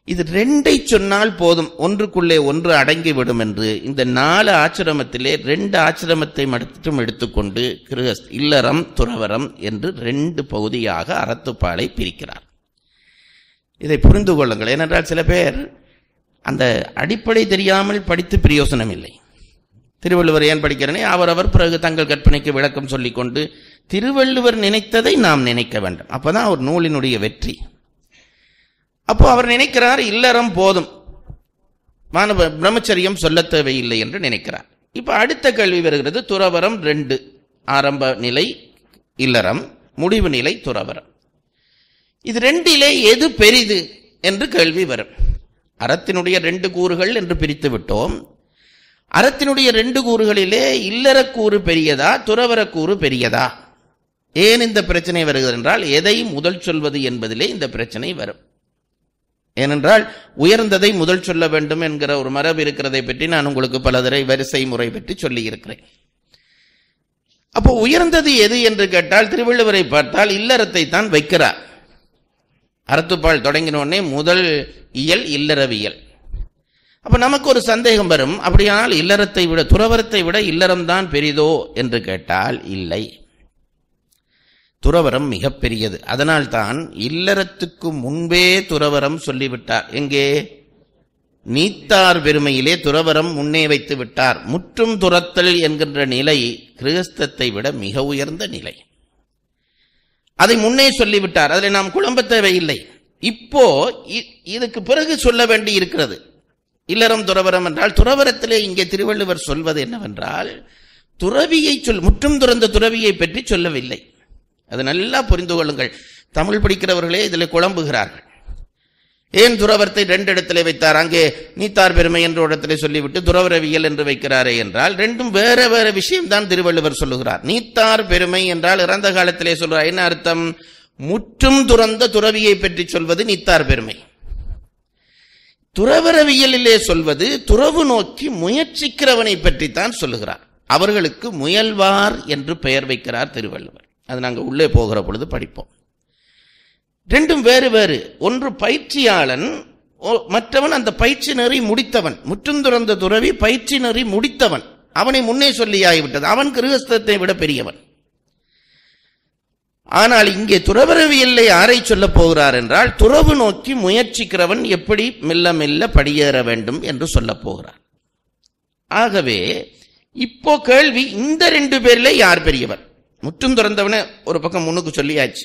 இது ரெண்டை சொன்னால் போதும் ஒன்றுக்குள்ளே ஒன்று அடங்கிவிடும் என்று இந்த நாலு ஆசிரமத்திலே ரெண்டு ஆசிரமத்தை மட்டும் எடுத்துக்கொண்டு கிருஹஸ் இல்லறம் துறவரம் என்று ரெண்டு பகுதியாக அறத்துப்பாலை பிரிக்கிறார் இதை புரிந்து கொள்ளுங்கள் ஏனென்றால் சில பேர் அந்த அடிப்படை தெரியாமல் படித்து பிரயோசனம் இல்லை திருவள்ளுவர் ஏன் படிக்கிறனே அவரவர் பிறகு தங்கள் கற்பனைக்கு விளக்கம் சொல்லிக்கொண்டு திருவள்ளுவர் நினைத்ததை நாம் நினைக்க வேண்டும் அப்பதான் ஒரு நூலினுடைய வெற்றி அப்போ அவர் நினைக்கிறார் இல்லறம் போதும் மாணவ பிரம்மச்சரியம் சொல்ல தேவையில்லை என்று நினைக்கிறார் இப்ப அடுத்த கேள்வி வருகிறது துறவரம் ரெண்டு ஆரம்ப நிலை இல்லறம் முடிவு நிலை துறவரம் இது ரெண்டிலே எது பெரிது என்று கேள்வி வரும் அறத்தினுடைய ரெண்டு கூறுகள் என்று பிரித்து விட்டோம் அறத்தினுடைய ரெண்டு கூறுகளிலே இல்லறக்கூறு பெரியதா துறவரக்கூறு பெரியதா ஏன் இந்த பிரச்சனை வருகிறது என்றால் எதை முதல் சொல்வது என்பதிலே இந்த பிரச்சனை வரும் ஏனென்றால் உயர்ந்ததை முதல் சொல்ல வேண்டும் என்கிற ஒரு மரபு இருக்கிறதை பற்றி நான் உங்களுக்கு பலதரை வரிசை முறை பற்றி சொல்லி இருக்கிறேன் அப்போ உயர்ந்தது எது என்று கேட்டால் திருவள்ளுவரை பார்த்தால் இல்லறத்தை தான் வைக்கிறார் அறத்துப்பால் தொடங்கினோடனே முதல் இயல் இல்லறவியல் அப்ப நமக்கு ஒரு சந்தேகம் வரும் அப்படியானால் இல்லறத்தை விட துறவரத்தை விட இல்லறம்தான் பெரிதோ என்று கேட்டால் இல்லை துறவரம் மிகப்பெரியது அதனால்தான் இல்லறத்துக்கு முன்பே துறவரம் சொல்லிவிட்டார் எங்கே நீத்தார் பெருமையிலே துறவரம் முன்னே வைத்து விட்டார் முற்றும் துரத்தல் என்கின்ற நிலை கிறிஸ்தத்தை விட மிக உயர்ந்த நிலை அதை முன்னே சொல்லிவிட்டார் அதில் நாம் குழம்ப தேவையில்லை இப்போ இ- இதுக்கு பிறகு சொல்ல வேண்டி இருக்கிறது இல்லறம் துறவரம் என்றால் துறவரத்திலே இங்கே திருவள்ளுவர் சொல்வது என்னவென்றால் துறவியை சொல் முற்றும் துறந்த துறவியை பற்றி சொல்லவில்லை அது நல்லா புரிந்து கொள்ளுங்கள் தமிழ் படிக்கிறவர்களே இதில் குழம்புகிறார்கள் ஏன் துறவரத்தை ரெண்டு இடத்திலே வைத்தார் அங்கே நீத்தார் பெருமை என்ற இடத்திலே சொல்லிவிட்டு துறவரவியல் என்று வைக்கிறாரே என்றால் ரெண்டும் வேற வேற விஷயம்தான் திருவள்ளுவர் சொல்லுகிறார் நீத்தார் பெருமை என்றால் இறந்த காலத்திலே சொல்றார் என்ன அர்த்தம் முற்றும் துறந்த துறவியை பற்றி சொல்வது நீத்தார் பெருமை துறவரவியலிலே சொல்வது துறவு நோக்கி முயற்சிக்கிறவனை பற்றித்தான் சொல்லுகிறார் அவர்களுக்கு முயல்வார் என்று பெயர் வைக்கிறார் திருவள்ளுவர் அது நாங்கள் உள்ளே போகிற பொழுது படிப்போம் ரெண்டும் வேறு வேறு ஒன்று பயிற்சியாளன் ஓ- மற்றவன் அந்த பயிற்சி நெறி முடித்தவன் முற்றும் துறந்த துறவி பயிற்சி நெறி முடித்தவன் அவனை முன்னே சொல்லியாகிவிட்டது அவன் கிருகஸ்தத்தை விட பெரியவன் ஆனால் இங்கே துறவரவியல்லை யாரை சொல்லப் போகிறார் என்றால் துறவு நோக்கி முயற்சிக்கிறவன் எப்படி மெல்ல மெல்ல படியேற வேண்டும் என்று சொல்லப் போகிறார் ஆகவே இப்போ கேள்வி இந்த ரெண்டு பேர்ல யார் பெரியவர் முற்றும் துறந்தவன ஒரு பக்கம் முன்னுக்கு சொல்லியாச்சு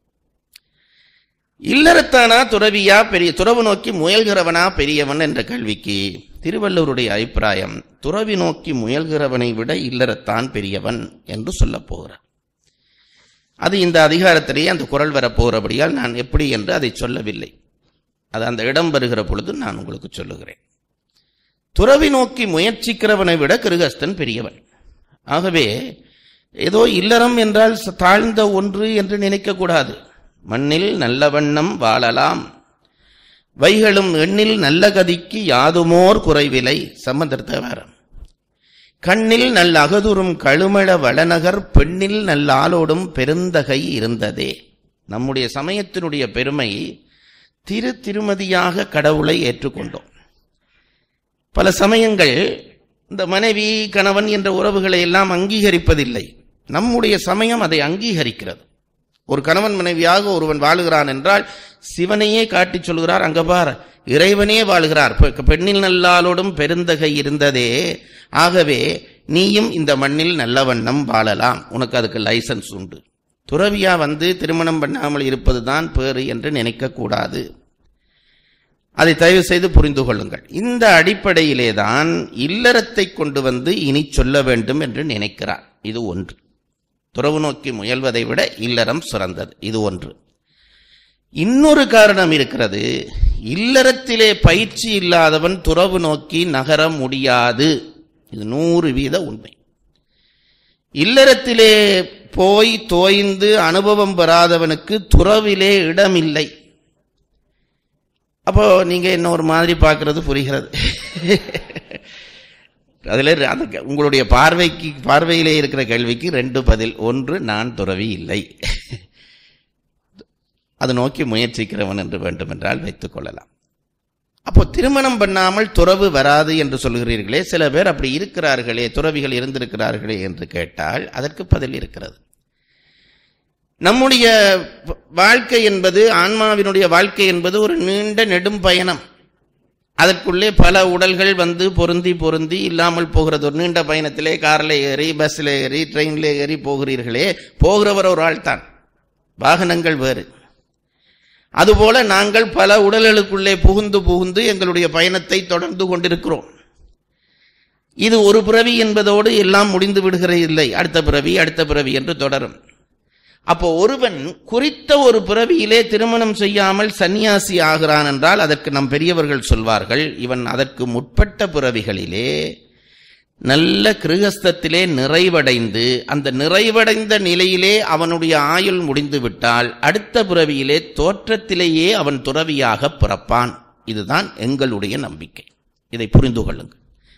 இல்லறத்தானா துறவியா பெரிய துறவு நோக்கி முயல்கிறவனா பெரியவன் என்ற கேள்விக்கு திருவள்ளுவருடைய அபிப்பிராயம் துறவி நோக்கி முயல்கிறவனை விட இல்லறத்தான் பெரியவன் என்று சொல்லப் போகிறார் அது இந்த அதிகாரத்திலேயே அந்த குரல் வரப்போகிறபடியால் நான் எப்படி என்று அதை சொல்லவில்லை அது அந்த இடம் வருகிற பொழுது நான் உங்களுக்கு சொல்லுகிறேன் துறவி நோக்கி முயற்சிக்கிறவனை விட கிருகஸ்தன் பெரியவன் ஆகவே ஏதோ இல்லறம் என்றால் ச- தாழ்ந்த ஒன்று என்று நினைக்கக்கூடாது மண்ணில் நல்ல வண்ணம் வாழலாம் வைகளும் எண்ணில் நல்ல கதிக்கு யாதுமோர் குறைவிலை சம்பந்தர் தேவாரம் கண்ணில் நல் அகதுரும் கழுமள வளநகர் பெண்ணில் நல் ஆளோடும் பெருந்தகை இருந்ததே நம்முடைய சமயத்தினுடைய பெருமை திரு திருமதியாக கடவுளை ஏற்றுக்கொண்டோம் பல சமயங்கள் இந்த மனைவி கணவன் என்ற உறவுகளை எல்லாம் அங்கீகரிப்பதில்லை நம்முடைய சமயம் அதை அங்கீகரிக்கிறது ஒரு கணவன் மனைவியாக ஒருவன் வாழுகிறான் என்றால் சிவனையே காட்டிச் சொல்கிறார் அங்க பார் இறைவனே வாழ்கிறார் பெ- பெண்ணில் நல்லாளோடும் பெருந்தகை இருந்ததே ஆகவே நீயும் இந்த மண்ணில் நல்ல வண்ணம் வாழலாம் உனக்கு அதுக்கு லைசன்ஸ் உண்டு துறவியா வந்து திருமணம் பண்ணாமல் இருப்பதுதான் பேறு என்று நினைக்கக்கூடாது அதை தயவு செய்து புரிந்து கொள்ளுங்கள் இந்த அடிப்படையிலே தான் இல்லறத்தை கொண்டு வந்து இனி சொல்ல வேண்டும் என்று நினைக்கிறார் இது ஒன்று துறவு நோக்கி முயல்வதை விட இல்லறம் சிறந்தது இது ஒன்று இன்னொரு காரணம் இருக்கிறது இல்லறத்திலே பயிற்சி இல்லாதவன் துறவு நோக்கி நகர முடியாது இது நூறு வீத உண்மை இல்லறத்திலே போய் தோய்ந்து அனுபவம் பெறாதவனுக்கு துறவிலே இடமில்லை அப்போ நீங்க என்ன ஒரு மாதிரி பார்க்கிறது புரிகிறது அதுல ரெ- அந்த க- உங்களுடைய பார்வைக்கு பார்வையிலே இருக்கிற கேள்விக்கு ரெண்டு பதில் ஒன்று நான் துறவி இல்லை அது நோக்கி முயற்சிக்கிறவன் என்று வேண்டுமென்றால் வைத்துக் கொள்ளலாம் அப்போ திருமணம் பண்ணாமல் துறவு வராது என்று சொல்கிறீர்களே சில பேர் அப்படி இருக்கிறார்களே துறவிகள் இருந்திருக்கிறார்களே என்று கேட்டால் அதற்கு பதில் இருக்கிறது நம்முடைய வாழ்க்கை என்பது ஆன்மாவினுடைய வாழ்க்கை என்பது ஒரு நீண்ட நெடும் பயணம் அதற்குள்ளே பல உடல்கள் வந்து பொருந்தி பொருந்தி இல்லாமல் போகிறது ஒரு நீண்ட பயணத்திலே காரில் ஏறி பஸ்ஸில் ஏறி ட்ரெயினில் ஏறி போகிறீர்களே போகிறவர் ஒரு ஆள் தான் வாகனங்கள் வேறு அதுபோல நாங்கள் பல உடல்களுக்குள்ளே புகுந்து புகுந்து எங்களுடைய பயணத்தை தொடர்ந்து கொண்டிருக்கிறோம் இது ஒரு பிறவி என்பதோடு எல்லாம் முடிந்து விடுகிறது இல்லை அடுத்த பிறவி அடுத்த பிறவி என்று தொடரும் அப்போ ஒருவன் குறித்த ஒரு பிறவியிலே திருமணம் செய்யாமல் சன்னியாசி ஆகிறான் என்றால் அதற்கு நம் பெரியவர்கள் சொல்வார்கள் இவன் அதற்கு முற்பட்ட பிறவிகளிலே நல்ல கிருகஸ்தத்திலே நிறைவடைந்து அந்த நிறைவடைந்த நிலையிலே அவனுடைய ஆயுள் முடிந்து விட்டால் அடுத்த பிறவியிலே தோற்றத்திலேயே அவன் துறவியாக பிறப்பான் இதுதான் எங்களுடைய நம்பிக்கை இதை புரிந்து கொள்ளுங்கள்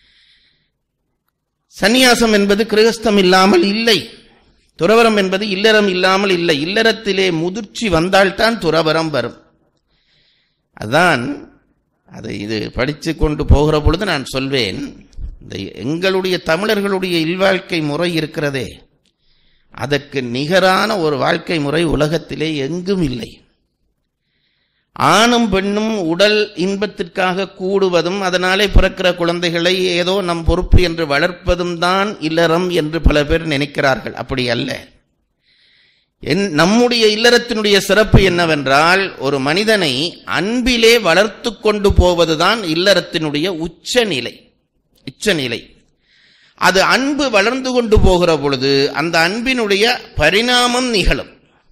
சந்நியாசம் என்பது கிரகஸ்தம் இல்லாமல் இல்லை துறவரம் என்பது இல்லறம் இல்லாமல் இல்லை இல்லறத்திலே முதிர்ச்சி வந்தால்தான் துறவரம் வரும் அதான் அதை இது படித்து கொண்டு போகிற பொழுது நான் சொல்வேன் இந்த எங்களுடைய தமிழர்களுடைய இல்வாழ்க்கை முறை இருக்கிறதே அதற்கு நிகரான ஒரு வாழ்க்கை முறை உலகத்திலே எங்கும் இல்லை ஆணும் பெண்ணும் உடல் இன்பத்திற்காக கூடுவதும் அதனாலே பிறக்கிற குழந்தைகளை ஏதோ நம் பொறுப்பு என்று வளர்ப்பதும் தான் இல்லறம் என்று பல பேர் நினைக்கிறார்கள் அப்படி அல்ல என் நம்முடைய இல்லறத்தினுடைய சிறப்பு என்னவென்றால் ஒரு மனிதனை அன்பிலே வளர்த்து கொண்டு போவதுதான் இல்லறத்தினுடைய உச்சநிலை உச்சநிலை அது அன்பு வளர்ந்து கொண்டு போகிற பொழுது அந்த அன்பினுடைய பரிணாமம் நிகழும்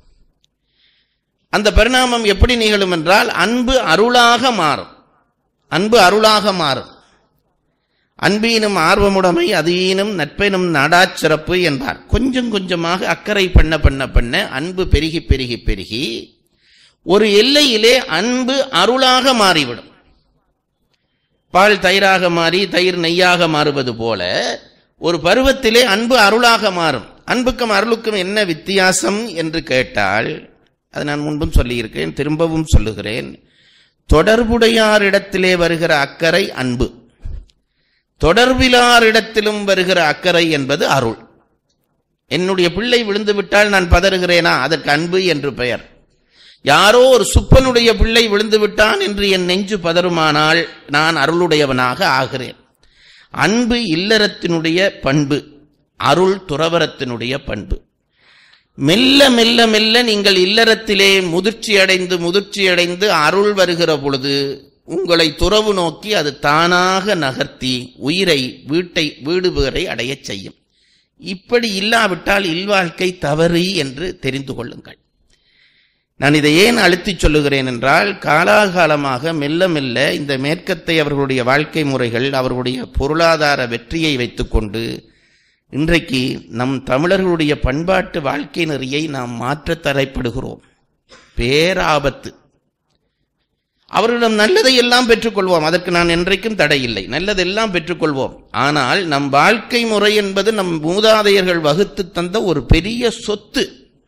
அந்த பரிணாமம் எப்படி நிகழும் என்றால் அன்பு அருளாக மாறும் அன்பு அருளாக மாறும் அன்பீனும் ஆர்வமுடைமை அதீனும் நட்பெனும் நாடாச் சிறப்பு என்பார் கொஞ்சம் கொஞ்சமாக அக்கறை பண்ண பண்ண பண்ண அன்பு பெருகி பெருகி பெருகி ஒரு எல்லையிலே அன்பு அருளாக மாறிவிடும் பால் தயிராக மாறி தயிர் நெய்யாக மாறுவது போல ஒரு பருவத்திலே அன்பு அருளாக மாறும் அன்புக்கும் அருளுக்கும் என்ன வித்தியாசம் என்று கேட்டால் அது நான் முன்பும் சொல்லியிருக்கிறேன் திரும்பவும் சொல்லுகிறேன் தொடர்புடையாரிடத்திலே வருகிற அக்கறை அன்பு தொடர்பிலாரிடத்திலும் வருகிற அக்கறை என்பது அருள் என்னுடைய பிள்ளை விழுந்து விட்டால் நான் பதறுகிறேனா அதற்கு அன்பு என்று பெயர் யாரோ ஒரு சுப்பனுடைய பிள்ளை விழுந்து விட்டான் என்று என் நெஞ்சு பதறுமானால் நான் அருளுடையவனாக ஆகிறேன் அன்பு இல்லறத்தினுடைய பண்பு அருள் துறவரத்தினுடைய பண்பு மெல்ல மெல்ல மெல்ல நீங்கள் இல்லறத்திலே முதிர்ச்சி அடைந்து முதிர்ச்சி அடைந்து அருள் வருகிற பொழுது உங்களை துறவு நோக்கி அது தானாக நகர்த்தி உயிரை வீட்டை வீடு பேரை அடையச் செய்யும் இப்படி இல்லாவிட்டால் இல்வாழ்க்கை தவறு என்று தெரிந்து கொள்ளுங்கள் நான் இதை ஏன் அழுத்திச் சொல்லுகிறேன் என்றால் காலாகாலமாக மெல்ல மெல்ல இந்த மேற்கத்தை அவர்களுடைய வாழ்க்கை முறைகள் அவர்களுடைய பொருளாதார வெற்றியை வைத்துக்கொண்டு இன்றைக்கு நம் தமிழர்களுடைய பண்பாட்டு வாழ்க்கை நெறியை நாம் மாற்ற தரைப்படுகிறோம் பேராபத்து அவர்களிடம் நல்லதை எல்லாம் பெற்றுக்கொள்வோம் அதற்கு நான் என்றைக்கும் தடை இல்லை நல்லதெல்லாம் பெற்றுக்கொள்வோம் ஆனால் நம் வாழ்க்கை முறை என்பது நம் மூதாதையர்கள் வகுத்து தந்த ஒரு பெரிய சொத்து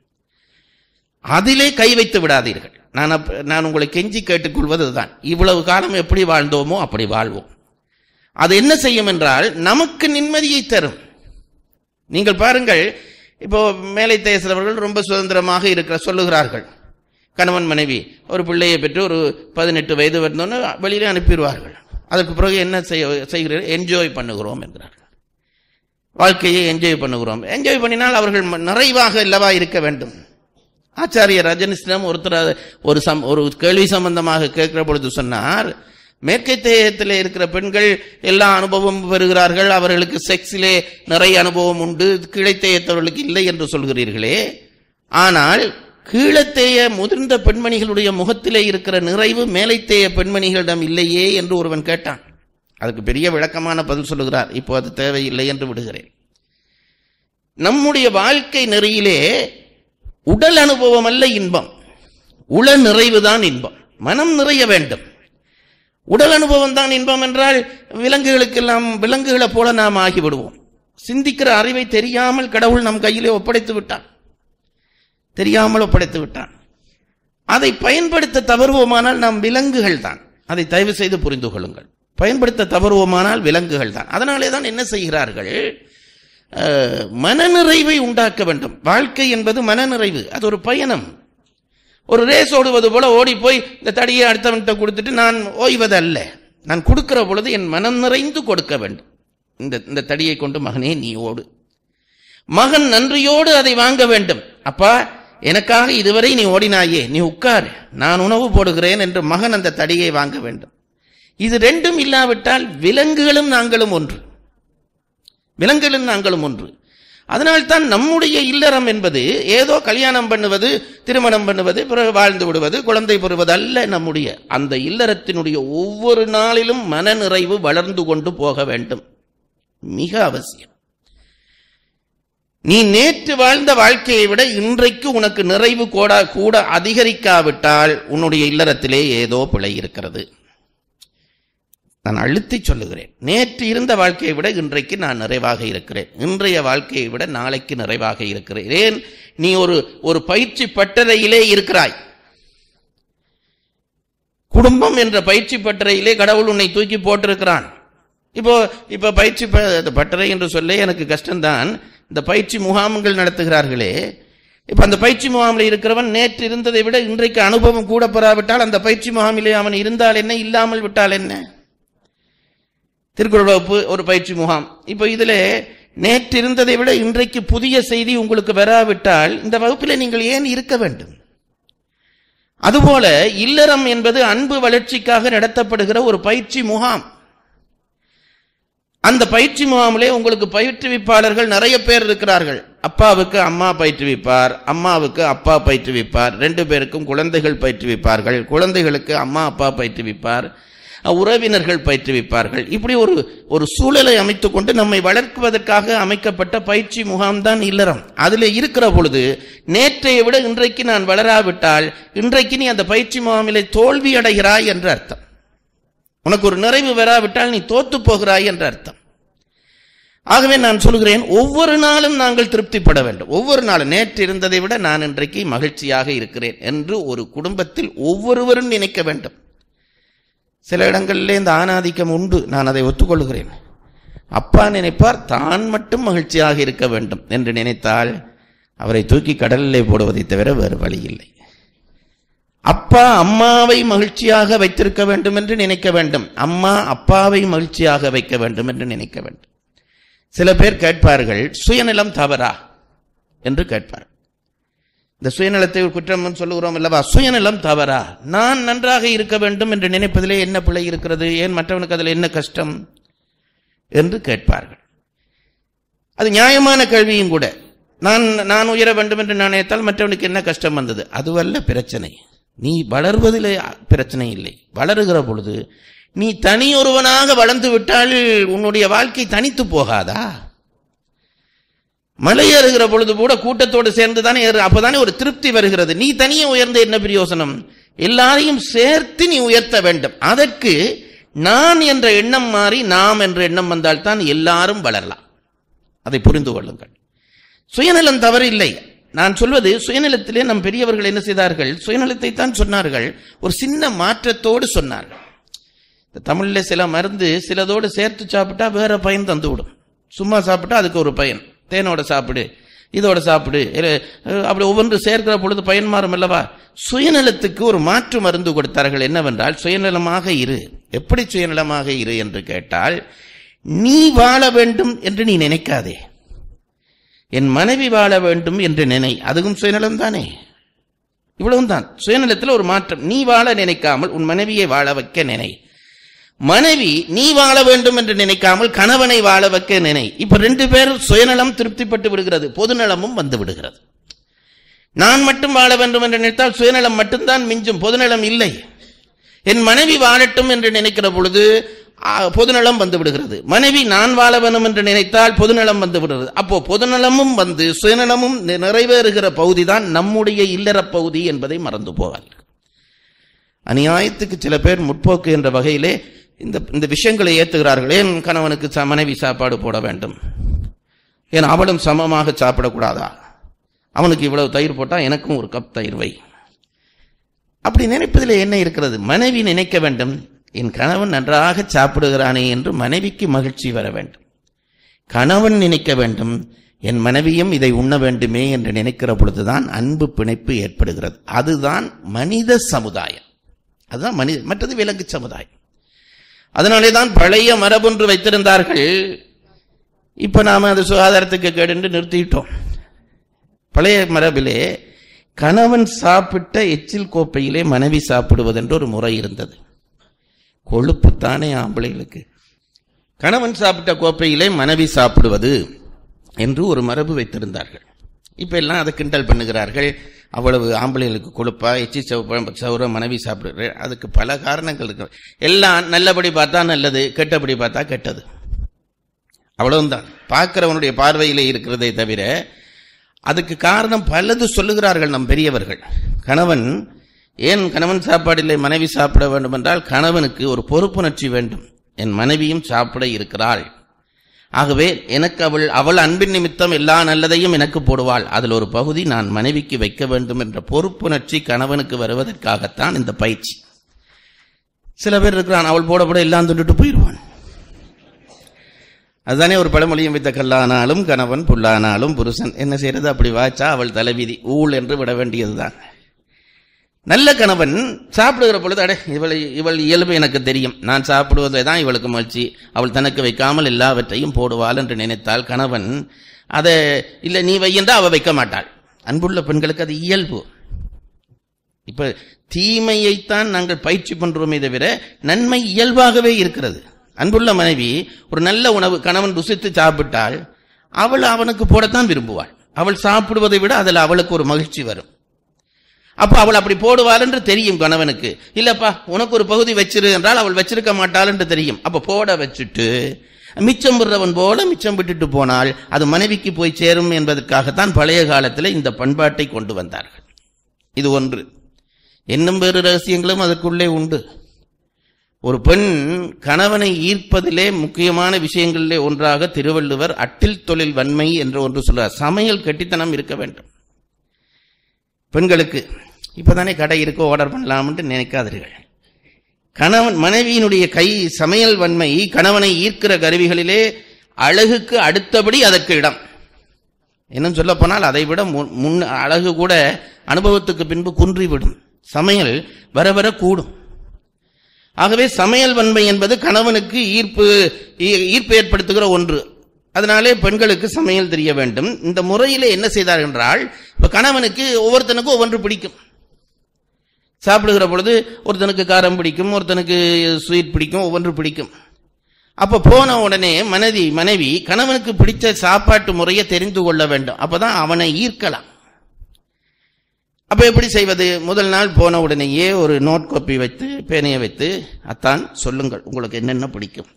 அதிலே கை வைத்து விடாதீர்கள் நான் அப்ப- நான் உங்களை கெஞ்சி கேட்டுக்கொள்வது தான் இவ்வளவு காலம் எப்படி வாழ்ந்தோமோ அப்படி வாழ்வோம் அது என்ன செய்யும் என்றால் நமக்கு நிம்மதியை தரும் நீங்கள் பாருங்கள் இப்போ மேலை தேசவர்கள் ரொம்ப சுதந்திரமாக இருக்கிற சொல்லுகிறார்கள் கணவன் மனைவி ஒரு பிள்ளையை பெற்று ஒரு பதினெட்டு வயது வந்தோன்னு வெளியில அனுப்பிடுவார்கள் அதற்கு பிறகு என்ன செய்ய செய்கிறீர்கள் என்ஜாய் பண்ணுகிறோம் என்கிறார்கள் வாழ்க்கையை என்ஜாய் பண்ணுகிறோம் என்ஜாய் பண்ணினால் அவர்கள் ம- நிறைவாக இல்லவா இருக்க வேண்டும் ஆச்சாரிய ரஜனிஸ்டம் ஒருத்தர் அதை ஒரு சம் ஒரு கேள்வி சம்பந்தமாக கேட்கிற பொழுது சொன்னார் மேற்கத்தியத்தில் இருக்கிற பெண்கள் எல்லா அனுபவமும் பெறுகிறார்கள் அவர்களுக்கு செக்ஸிலே நிறைய அனுபவம் உண்டு கீழைத்தேயத்தவர்களுக்கு இல்லை என்று சொல்கிறீர்களே ஆனால் கீழத்தேய முதிர்ந்த பெண்மணிகளுடைய முகத்திலே இருக்கிற நிறைவு மேலைத்தேய பெண்மணிகளிடம் இல்லையே என்று ஒருவன் கேட்டான் அதுக்கு பெரிய விளக்கமான பதில் சொல்லுகிறார் இப்போ அது தேவையில்லை என்று விடுகிறேன் நம்முடைய வாழ்க்கை நெறியிலே உடல் அனுபவம் அல்ல இன்பம் உள நிறைவுதான் இன்பம் மனம் நிறைய வேண்டும் உடல் அனுபவம் தான் இன்பம் என்றால் விலங்குகளுக்கெல்லாம் விலங்குகளைப் போல நாம் ஆகிவிடுவோம் சிந்திக்கிற அறிவை தெரியாமல் கடவுள் நம் கையிலே ஒப்படைத்து விட்டான் தெரியாமல் ஒப்படைத்து விட்டான் அதை பயன்படுத்த தவறுவோமானால் நாம் விலங்குகள் தான் அதை தயவு செய்து புரிந்து கொள்ளுங்கள் பயன்படுத்த தவறுவோமானால் விலங்குகள் தான் அதனாலே தான் என்ன செய்கிறார்கள் அஹ், மனநிறைவை உண்டாக்க வேண்டும் வாழ்க்கை என்பது மனநிறைவு அது ஒரு பயணம் ஒரு ரேஸ் ஓடுவது போல ஓடி போய் இந்த தடியை அடுத்தவன்கிட்ட கொடுத்துட்டு நான் ஓய்வது அல்ல நான் கொடுக்கிற பொழுது என் மனம் நிறைந்து கொடுக்க வேண்டும் இந்த இந்த தடியை கொண்டு மகனே நீ ஓடு மகன் நன்றியோடு அதை வாங்க வேண்டும் அப்பா எனக்காக இதுவரை நீ ஓடினாயே நீ உட்கார் நான் உணவு போடுகிறேன் என்று மகன் அந்த தடியை வாங்க வேண்டும் இது ரெண்டும் இல்லாவிட்டால் விலங்குகளும் நாங்களும் ஒன்று விலங்குகளும் நாங்களும் ஒன்று அதனால்தான் நம்முடைய இல்லறம் என்பது ஏதோ கல்யாணம் பண்ணுவது திருமணம் பண்ணுவது பிறகு வாழ்ந்து விடுவது குழந்தை பெறுவது அல்ல நம்முடைய அந்த இல்லறத்தினுடைய ஒவ்வொரு நாளிலும் மனநிறைவு வளர்ந்து கொண்டு போக வேண்டும் மிக அவசியம் நீ நேற்று வாழ்ந்த வாழ்க்கையை விட இன்றைக்கு உனக்கு நிறைவு கூட கூட அதிகரிக்காவிட்டால் உன்னுடைய இல்லறத்திலே ஏதோ பிழை இருக்கிறது நான் அழுத்தி சொல்லுகிறேன் நேற்று இருந்த வாழ்க்கையை விட இன்றைக்கு நான் நிறைவாக இருக்கிறேன் இன்றைய வாழ்க்கையை விட நாளைக்கு நிறைவாக இருக்கிறேன் ஏன் நீ ஒரு ஒரு பயிற்சி பட்டறையிலே இருக்கிறாய் குடும்பம் என்ற பயிற்சி பட்டறையிலே கடவுள் உன்னை தூக்கி போட்டிருக்கிறான் இப்போ இப்ப பயிற்சி ப- இந்த பட்டறை என்று சொல்ல எனக்கு கஷ்டம்தான் இந்த பயிற்சி முகாம்கள் நடத்துகிறார்களே இப்ப அந்த பயிற்சி முகாமில் இருக்கிறவன் நேற்று இருந்ததை விட இன்றைக்கு அனுபவம் கூட பெறாவிட்டால் அந்த பயிற்சி முகாமிலே அவன் இருந்தால் என்ன இல்லாமல் விட்டால் என்ன திருக்குறள் வகுப்பு ஒரு பயிற்சி முகாம் இப்போ இதுல நேற்று இருந்ததை விட இன்றைக்கு புதிய செய்தி உங்களுக்கு வராவிட்டால் இந்த வகுப்பில் நீங்கள் ஏன் இருக்க வேண்டும் அதுபோல இல்லறம் என்பது அன்பு வளர்ச்சிக்காக நடத்தப்படுகிற ஒரு பயிற்சி முகாம் அந்த பயிற்சி முகாமிலே உங்களுக்கு பயிற்றுவிப்பாளர்கள் நிறைய பேர் இருக்கிறார்கள் அப்பாவுக்கு அம்மா பயிற்றுவிப்பார் அம்மாவுக்கு அப்பா பயிற்றுவிப்பார் ரெண்டு பேருக்கும் குழந்தைகள் பயிற்றுவிப்பார்கள் குழந்தைகளுக்கு அம்மா அப்பா பயிற்றுவிப்பார் உறவினர்கள் பயிற்றுவிப்பார்கள் இப்படி ஒரு ஒரு சூழலை அமைத்துக் கொண்டு நம்மை வளர்க்குவதற்காக அமைக்கப்பட்ட பயிற்சி முகாம்தான் இல்லறம் அதில் இருக்கிற பொழுது நேற்றைய விட இன்றைக்கு நான் வளராவிட்டால் இன்றைக்கு நீ அந்த பயிற்சி முகாமிலே தோல்வி அடைகிறாய் என்று அர்த்தம் உனக்கு ஒரு நிறைவு வராவிட்டால் நீ தோத்து போகிறாய் என்று அர்த்தம் ஆகவே நான் சொல்கிறேன் ஒவ்வொரு நாளும் நாங்கள் திருப்திப்பட வேண்டும் ஒவ்வொரு நாளும் நேற்று இருந்ததை விட நான் இன்றைக்கு மகிழ்ச்சியாக இருக்கிறேன் என்று ஒரு குடும்பத்தில் ஒவ்வொருவரும் நினைக்க வேண்டும் சில இடங்களிலே இந்த ஆணாதிக்கம் உண்டு நான் அதை ஒத்துக்கொள்கிறேன் அப்பா நினைப்பார் தான் மட்டும் மகிழ்ச்சியாக இருக்க வேண்டும் என்று நினைத்தால் அவரை தூக்கி கடலிலே போடுவதை தவிர வேறு வழி இல்லை அப்பா அம்மாவை மகிழ்ச்சியாக வைத்திருக்க வேண்டும் என்று நினைக்க வேண்டும் அம்மா அப்பாவை மகிழ்ச்சியாக வைக்க வேண்டும் என்று நினைக்க வேண்டும் சில பேர் கேட்பார்கள் சுயநலம் தவறா என்று கேட்பார் இந்த சுயநலத்தை ஒரு குற்றம் சொல்லுகிறோம் அல்லவா சுயநலம் தவறா நான் நன்றாக இருக்க வேண்டும் என்று நினைப்பதிலே என்ன பிழை இருக்கிறது ஏன் மற்றவனுக்கு அதில் என்ன கஷ்டம் என்று கேட்பார்கள் அது நியாயமான கேள்வியும் கூட நான் நான் உயர வேண்டும் என்று நான் நினைத்தால் மற்றவனுக்கு என்ன கஷ்டம் வந்தது அதுவல்ல பிரச்சனை நீ வளர்வதிலே பிரச்சனை இல்லை வளருகிற பொழுது நீ தனி ஒருவனாக வளர்ந்து விட்டால் உன்னுடைய வாழ்க்கை தனித்து போகாதா மலை ஏறுகிற பொழுது கூட கூட்டத்தோடு சேர்ந்து தானே ஏறு அப்பதானே ஒரு திருப்தி வருகிறது நீ தனியே உயர்ந்த என்ன பிரயோசனம் எல்லாரையும் சேர்த்து நீ உயர்த்த வேண்டும் அதற்கு நான் என்ற எண்ணம் மாறி நாம் என்ற எண்ணம் வந்தால் தான் எல்லாரும் வளரலாம் அதை புரிந்து கொள்ளுங்கள் சுயநலம் தவறில்லை நான் சொல்வது சுயநலத்திலே நம் பெரியவர்கள் என்ன செய்தார்கள் சுயநலத்தை தான் சொன்னார்கள் ஒரு சின்ன மாற்றத்தோடு சொன்னார்கள் இந்த தமிழ்ல சில மருந்து சிலதோடு சேர்த்து சாப்பிட்டா வேற பயன் தந்து விடும் சும்மா சாப்பிட்டா அதுக்கு ஒரு பயன் தேனோட சாப்பிடு இதோட சாப்பிடு இல்ல, அஹ், அப்படி ஒவ்வொன்று சேர்க்கிற பொழுது பயன் மாறும் அல்லவா சுயநலத்துக்கு ஒரு மாற்று மருந்து கொடுத்தார்கள் என்னவென்றால் சுயநலமாக இரு எப்படி சுயநலமாக இரு என்று கேட்டால் நீ வாழ வேண்டும் என்று நீ நினைக்காதே என் மனைவி வாழ வேண்டும் என்று நினை அதுவும் சுயநலம் தானே இவ்வளவுதான் சுயநலத்தில் ஒரு மாற்றம் நீ வாழ நினைக்காமல் உன் மனைவியை வாழ வைக்க நினை மனைவி நீ வாழ வேண்டும் என்று நினைக்காமல் கணவனை வாழ வைக்க நினை இப்ப ரெண்டு பேர் சுயநலம் திருப்திப்பட்டு விடுகிறது பொதுநலமும் வந்து விடுகிறது நான் மட்டும் வாழ வேண்டும் என்று நினைத்தால் சுயநலம் மட்டும்தான் மிஞ்சும் பொதுநலம் இல்லை என் மனைவி வாழட்டும் என்று நினைக்கிற பொழுது ஆ, பொதுநலம் வந்து விடுகிறது மனைவி நான் வாழ வேண்டும் என்று நினைத்தால் பொதுநலம் வந்து விடுகிறது அப்போ பொதுநலமும் வந்து சுயநலமும் நி- நிறைவேறுகிற பகுதி தான் நம்முடைய இல்லற பகுதி என்பதை மறந்து போகாதீர்கள் அநியாயத்துக்கு சில பேர் முற்போக்கு என்ற வகையிலே இந்த இந்த விஷயங்களை ஏத்துகிறார்கள் ஏன் கணவனுக்கு ச- மனைவி சாப்பாடு போட வேண்டும் ஏன் அவளும் சமமாக சாப்பிடக்கூடாதா அவனுக்கு இவ்வளவு தயிர் போட்டா எனக்கும் ஒரு கப் தயிர் வை அப்படி நினைப்பதில் என்ன இருக்கிறது மனைவி நினைக்க வேண்டும் என் கணவன் நன்றாக சாப்பிடுகிறானே என்று மனைவிக்கு மகிழ்ச்சி வர வேண்டும் கணவன் நினைக்க வேண்டும் என் மனைவியும் இதை உண்ண வேண்டுமே என்று நினைக்கிற பொழுதுதான் அன்பு பிணைப்பு ஏற்படுகிறது அதுதான் மனித சமுதாயம் அதுதான் மனித மற்றது விலங்கு சமுதாயம் அதனாலே தான் பழைய மரபொன்று வைத்திருந்தார்கள் இப்ப நாம அது சுகாதாரத்துக்கு கேடு நிறுத்திட்டோம் பழைய மரபிலே கணவன் சாப்பிட்ட எச்சில் கோப்பையிலே மனைவி சாப்பிடுவதென்று ஒரு முறை இருந்தது கொழுப்பு தானே ஆம்பளைகளுக்கு கணவன் சாப்பிட்ட கோப்பையிலே மனைவி சாப்பிடுவது என்று ஒரு மரபு வைத்திருந்தார்கள் இப்ப எல்லாம் அதை கிண்டல் பண்ணுகிறார்கள் அவ்வளவு ஆம்பளைகளுக்கு கொழுப்பா எச்சி சவுப்ப சவுர மனைவி சாப்பிடுற அதுக்கு பல காரணங்கள் இருக்கு எல்லாம் நல்லபடி பார்த்தா நல்லது கெட்டபடி பார்த்தா கெட்டது அவ்வளவுதான் பார்க்கிறவனுடைய பார்வையிலே இருக்கிறதே தவிர அதுக்கு காரணம் பலது சொல்லுகிறார்கள் நம் பெரியவர்கள் கணவன் ஏன் கணவன் சாப்பாடில்லை மனைவி சாப்பிட வேண்டும் என்றால் கணவனுக்கு ஒரு பொறுப்புணர்ச்சி வேண்டும் என் மனைவியும் சாப்பிட இருக்கிறாள் ஆகவே எனக்கு அவள் அவள் அன்பின் நிமித்தம் எல்லா நல்லதையும் எனக்கு போடுவாள் அதில் ஒரு பகுதி நான் மனைவிக்கு வைக்க வேண்டும் என்ற பொறுப்புணர்ச்சி கணவனுக்கு வருவதற்காகத்தான் இந்த பயிற்சி சில பேர் இருக்கிறான் அவள் போடப்பட எல்லாம் தொண்டுட்டு போயிடுவான் அதுதானே ஒரு பழமொழியும் வித்த கல்லானாலும் கணவன் புல்லானாலும் புருஷன் என்ன செய்யறது அப்படி வாச்சா அவள் தலைவிதி ஊழ் என்று விட வேண்டியதுதான் நல்ல கணவன் சாப்பிடுகிற பொழுது அடே இவள் இவள் இயல்பு எனக்கு தெரியும் நான் சாப்பிடுவதை தான் இவளுக்கு மகிழ்ச்சி அவள் தனக்கு வைக்காமல் எல்லாவற்றையும் போடுவாள் என்று நினைத்தால் கணவன் அதை இல்லை நீ வையன்றா அவ வைக்க மாட்டாள் அன்புள்ள பெண்களுக்கு அது இயல்பு இப்ப தீமையைத்தான் நாங்கள் பயிற்சி பண்றோமே தவிர நன்மை இயல்பாகவே இருக்கிறது அன்புள்ள மனைவி ஒரு நல்ல உணவு கணவன் ருசித்து சாப்பிட்டால் அவள் அவனுக்கு போடத்தான் விரும்புவாள் அவள் சாப்பிடுவதை விட அதில் அவளுக்கு ஒரு மகிழ்ச்சி வரும் அப்ப அவள் அப்படி போடுவாள் என்று தெரியும் கணவனுக்கு இல்லப்பா உனக்கு ஒரு பகுதி வச்சிரு என்றால் அவள் வச்சிருக்க மாட்டாள் என்று தெரியும் அப்ப போட வச்சுட்டு மிச்சம் விடுறவன் போல மிச்சம் விட்டுட்டு போனால் அது மனைவிக்கு போய் சேரும் என்பதற்காகத்தான் பழைய காலத்தில் இந்த பண்பாட்டை கொண்டு வந்தார்கள் இது ஒன்று இன்னும் வேறு ரகசியங்களும் அதற்குள்ளே உண்டு ஒரு பெண் கணவனை ஈர்ப்பதிலே முக்கியமான விஷயங்களிலே ஒன்றாக திருவள்ளுவர் அட்டில் தொழில் வன்மை என்று ஒன்று சொல்றார் சமையல் கெட்டித்தனம் இருக்க வேண்டும் பெண்களுக்கு இப்பதானே கடை இருக்கோ ஆர்டர் பண்ணலாம்னு நினைக்காதீர்கள் கணவன் மனைவியினுடைய கை சமையல் வன்மை கணவனை ஈர்க்கிற கருவிகளிலே அழகுக்கு அடுத்தபடி அதற்கு இடம் இன்னும் சொல்ல போனால் அதை விட முன் அழகு கூட அனுபவத்துக்கு பின்பு குன்றிவிடும் சமையல் வர வர கூடும் ஆகவே சமையல் வன்மை என்பது கணவனுக்கு ஈர்ப்பு ஈர்ப்பு ஏற்படுத்துகிற ஒன்று அதனாலே பெண்களுக்கு சமையல் தெரிய வேண்டும் இந்த முறையில என்ன செய்தார் என்றால் இப்ப கணவனுக்கு ஒவ்வொருத்தனுக்கும் ஒவ்வொன்று பிடிக்கும் சாப்பிடுகிற பொழுது ஒருத்தனுக்கு காரம் பிடிக்கும் ஒருத்தனுக்கு ஸ்வீட் பிடிக்கும் ஒவ்வொன்று பிடிக்கும் அப்ப போன உடனே மனைவி மனைவி கணவனுக்கு பிடிச்ச சாப்பாட்டு முறையை தெரிந்து கொள்ள வேண்டும் அப்பதான் அவனை ஈர்க்கலாம் அப்ப எப்படி செய்வது முதல் நாள் போன உடனேயே ஒரு நோட் காப்பி வைத்து பேனையை வைத்து அத்தான் சொல்லுங்கள் உங்களுக்கு என்னென்ன பிடிக்கும்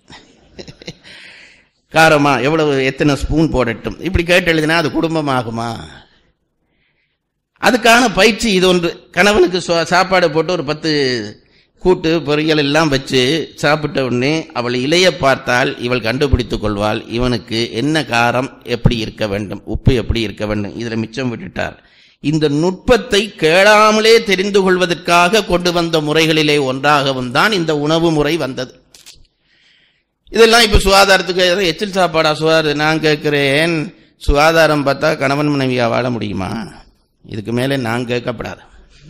காரமா எவ்வளவு எத்தனை ஸ்பூன் போடட்டும் இப்படி கேட்டு எழுதினா அது குடும்பமாகுமா அதுக்கான பயிற்சி இது ஒன்று கணவனுக்கு சாப்பாடு போட்டு ஒரு பத்து கூட்டு பொரியல் எல்லாம் வச்சு சாப்பிட்ட உடனே அவள் இலைய பார்த்தால் இவள் கண்டுபிடித்துக் கொள்வாள் இவனுக்கு என்ன காரம் எப்படி இருக்க வேண்டும் உப்பு எப்படி இருக்க வேண்டும் இதுல மிச்சம் விட்டுட்டார் இந்த நுட்பத்தை கேளாமலே தெரிந்து கொள்வதற்காக கொண்டு வந்த முறைகளிலே ஒன்றாகவும் தான் இந்த உணவு முறை வந்தது இதெல்லாம் இப்ப சுகாதாரத்துக்கு எச்சில் சாப்பாடா சுகாதாரம் நான் கேட்கிறேன் சுகாதாரம் பார்த்தா கணவன் மனைவியா வாழ முடியுமா இதுக்கு மேலே நான் கேட்கப்படாது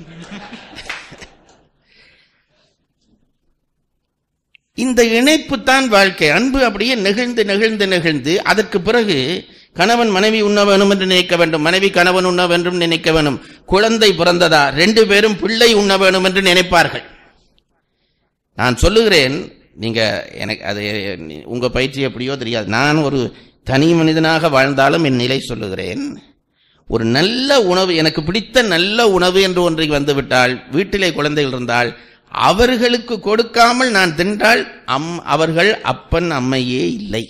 இந்த இணைப்பு தான் வாழ்க்கை அன்பு அப்படியே நெகிழ்ந்து நெகிழ்ந்து நெகிழ்ந்து அதற்கு பிறகு கணவன் மனைவி உண்ண வேணும் என்று நினைக்க வேண்டும் மனைவி கணவன் உண்ண வேண்டும் நினைக்க வேண்டும் குழந்தை பிறந்ததா ரெண்டு பேரும் பிள்ளை உண்ண வேணும் என்று நினைப்பார்கள் நான் சொல்லுகிறேன் நீங்க எனக்கு அது உங்க பயிற்சி எப்படியோ தெரியாது நான் ஒரு தனி மனிதனாக வாழ்ந்தாலும் என் நிலை சொல்லுகிறேன் ஒரு நல்ல உணவு எனக்கு பிடித்த நல்ல உணவு என்று ஒன்றை வந்துவிட்டால் வீட்டிலே குழந்தைகள் இருந்தால் அவர்களுக்கு கொடுக்காமல் நான் தின்றால் அம் அவர்கள் அப்பன் அம்மையே இல்லை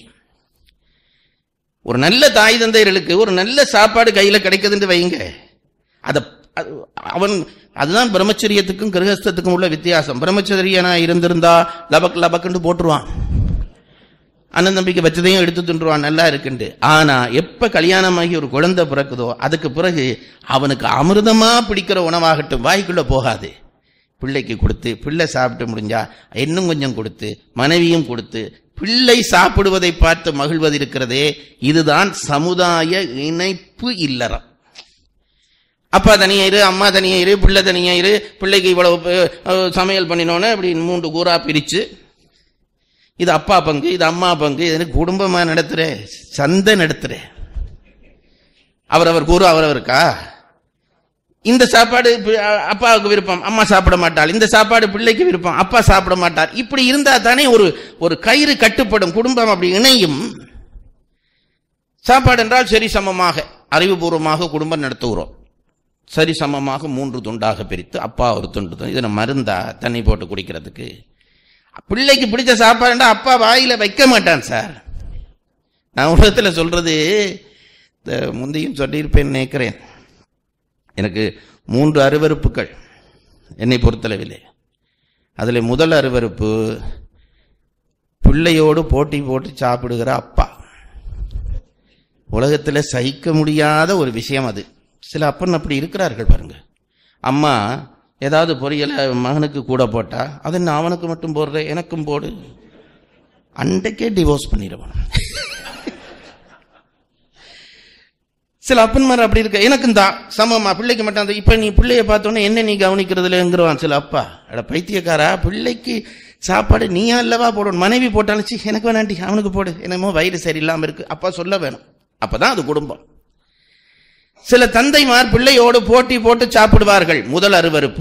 ஒரு நல்ல தாய் தந்தையர்களுக்கு ஒரு நல்ல சாப்பாடு கையில கிடைக்குதுன்னு வைங்க அத அவன் அதுதான் பிரம்மச்சரியத்துக்கும் கிரகஸ்தத்துக்கும் உள்ள வித்தியாசம் பிரம்மச்சரியனா இருந்திருந்தா லபக் லபக்குன்னு போட்டுருவான் அண்ணன் தம்பிக்கு வச்சதையும் எடுத்து தின்றுவான் நல்லா இருக்குண்டு ஆனா எப்ப கல்யாணமாகி ஒரு குழந்தை பிறக்குதோ அதுக்கு பிறகு அவனுக்கு அமிர்தமா பிடிக்கிற உணவாகட்டும் வாய்க்குள்ள போகாது பிள்ளைக்கு கொடுத்து பிள்ளை சாப்பிட்டு முடிஞ்சா இன்னும் கொஞ்சம் கொடுத்து மனைவியும் கொடுத்து பிள்ளை சாப்பிடுவதை பார்த்து மகிழ்வது இருக்கிறதே இதுதான் சமுதாய இணைப்பு இல்லறம் அப்பா தனியா இரு அம்மா தனியா இரு பிள்ளை தனியா இரு பிள்ளைக்கு இவ்வளவு அஹ், சமையல் பண்ணினோன்னு இப்படி மூன்று கூறா பிரிச்சு இது அப்பா பங்கு இது அம்மா பங்கு இது குடும்பமா நடத்துற சந்தை நடத்துற அவரவர் கூறு அவரவருக்கா இந்த சாப்பாடு பி- அ- அப்பாவுக்கு விருப்பம் அம்மா சாப்பிட மாட்டாள் இந்த சாப்பாடு பிள்ளைக்கு விருப்பம் அப்பா சாப்பிட மாட்டார் இப்படி இருந்தா தானே ஒரு ஒரு கயிறு கட்டுப்படும் குடும்பம் அப்படி இணையும் சாப்பாடு என்றால் சரி சமமாக அறிவுபூர்வமாக குடும்பம் நடத்துகிறோம் சரி சமமாக மூன்று துண்டாக பிரித்து அப்பா ஒரு துண்டு துண்டு. இதுல மருந்தா தண்ணி போட்டு குடிக்கிறதுக்கு பிள்ளைக்கு பிடிச்ச சாப்பாடுண்டா அப்பா வாயில வைக்க மாட்டான் சார் நான் உலகத்துல சொல்றது இந்த முந்தையும் சொல்லியிருப்பேன் நினைக்கிறேன் எனக்கு மூன்று அருவருப்புகள் என்னை பொறுத்தளவிலே அதில் முதல் அருவருப்பு பிள்ளையோடு போட்டி போட்டு சாப்பிடுகிற அப்பா உலகத்தில் சகிக்க முடியாத ஒரு விஷயம் அது சில அப்பன் அப்படி இருக்கிறார்கள் பாருங்க அம்மா ஏதாவது பொரியலை மகனுக்கு கூட போட்டா அதை நான் அவனுக்கு மட்டும் போடுறேன் எனக்கும் போடு அன்றைக்கே டிவோர்ஸ் பண்ணிடுவான் சில அப்பன்மார் அப்படி இருக்க எனக்கும் தான் சமமா பிள்ளைக்கு மட்டும் அந்த இப்ப நீ பிள்ளைய பார்த்தோன்னே என்ன நீ கவனிக்கிறதுலங்கிறவான் சில அப்பா அட பைத்தியக்காரா பிள்ளைக்கு சாப்பாடு நீயா அல்லவா போடணும் மனைவி போட்டாலும் சீ எனக்கு வேணாண்டி அவனுக்கு போடு என்னமோ வயிறு சரியில்லாம இருக்கு அப்பா சொல்ல வேணும் அப்பதான் அது குடும்பம் சில தந்தைமார் பிள்ளையோடு போட்டி போட்டு சாப்பிடுவார்கள் முதல் அருவருப்பு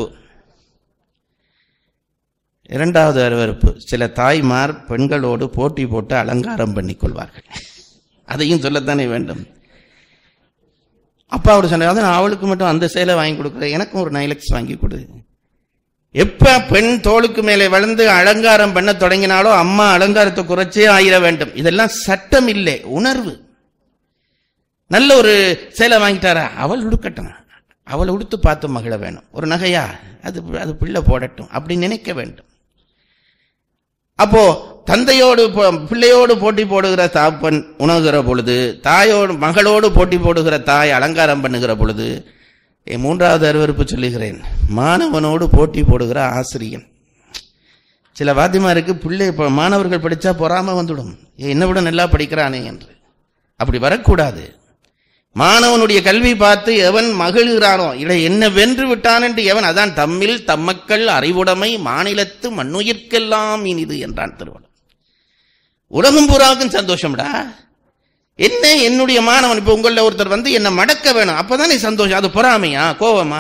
இரண்டாவது அருவருப்பு சில தாய்மார் பெண்களோடு போட்டி போட்டு அலங்காரம் பண்ணிக் கொள்வார்கள் அதையும் சொல்லத்தானே வேண்டும் அப்பாவோட சொன்ன நான் அவளுக்கு மட்டும் அந்த சேலை வாங்கி கொடுக்குறேன் எனக்கும் ஒரு நைலக்ஸ் வாங்கி கொடு எப்ப பெண் தோளுக்கு மேலே வளர்ந்து அலங்காரம் பண்ண தொடங்கினாலோ அம்மா அலங்காரத்தை குறைச்சே ஆயிர வேண்டும் இதெல்லாம் சட்டம் இல்லை உணர்வு நல்ல ஒரு சேலை வாங்கிட்டாரா அவள் உடுக்கட்டும் அவள் உடுத்து பார்த்து மகிழ வேணும் ஒரு நகையா அது அது பிள்ளை போடட்டும் அப்படி நினைக்க வேண்டும் அப்போ தந்தையோடு போ- பிள்ளையோடு போட்டி போடுகிற தாப்பன் உணவுகிற பொழுது தாயோடு மகளோடு போட்டி போடுகிற தாய் அலங்காரம் பண்ணுகிற பொழுது என் மூன்றாவது அருவருப்பு சொல்லுகிறேன் மாணவனோடு போட்டி போடுகிற ஆசிரியன் சில வாத்திமாருக்கு பிள்ளை இப்ப மாணவர்கள் படிச்சா பொறாம வந்துடும் ஏ, என்னை விட நல்லா படிக்கிறானே என்று அப்படி வரக்கூடாது மாணவனுடைய கல்வி பார்த்து எவன் மகிழ்கிறானோ இதை என்ன வென்று விட்டான் என்று எவன் அதான் தம்மில் தம்மக்கள் அறிவுடைமை மாநிலத்து மண்ணுயிர்க்கெல்லாம் இனிது என்றான் திருவள்ளுவர் உலகம் பூராவுக்கும் சந்தோஷம்டா என்ன என்னுடைய மாணவன் இப்ப உங்கள ஒருத்தர் வந்து என்ன மடக்க வேணும் அப்பதானே சந்தோஷம் அது பொறாமையா கோவமா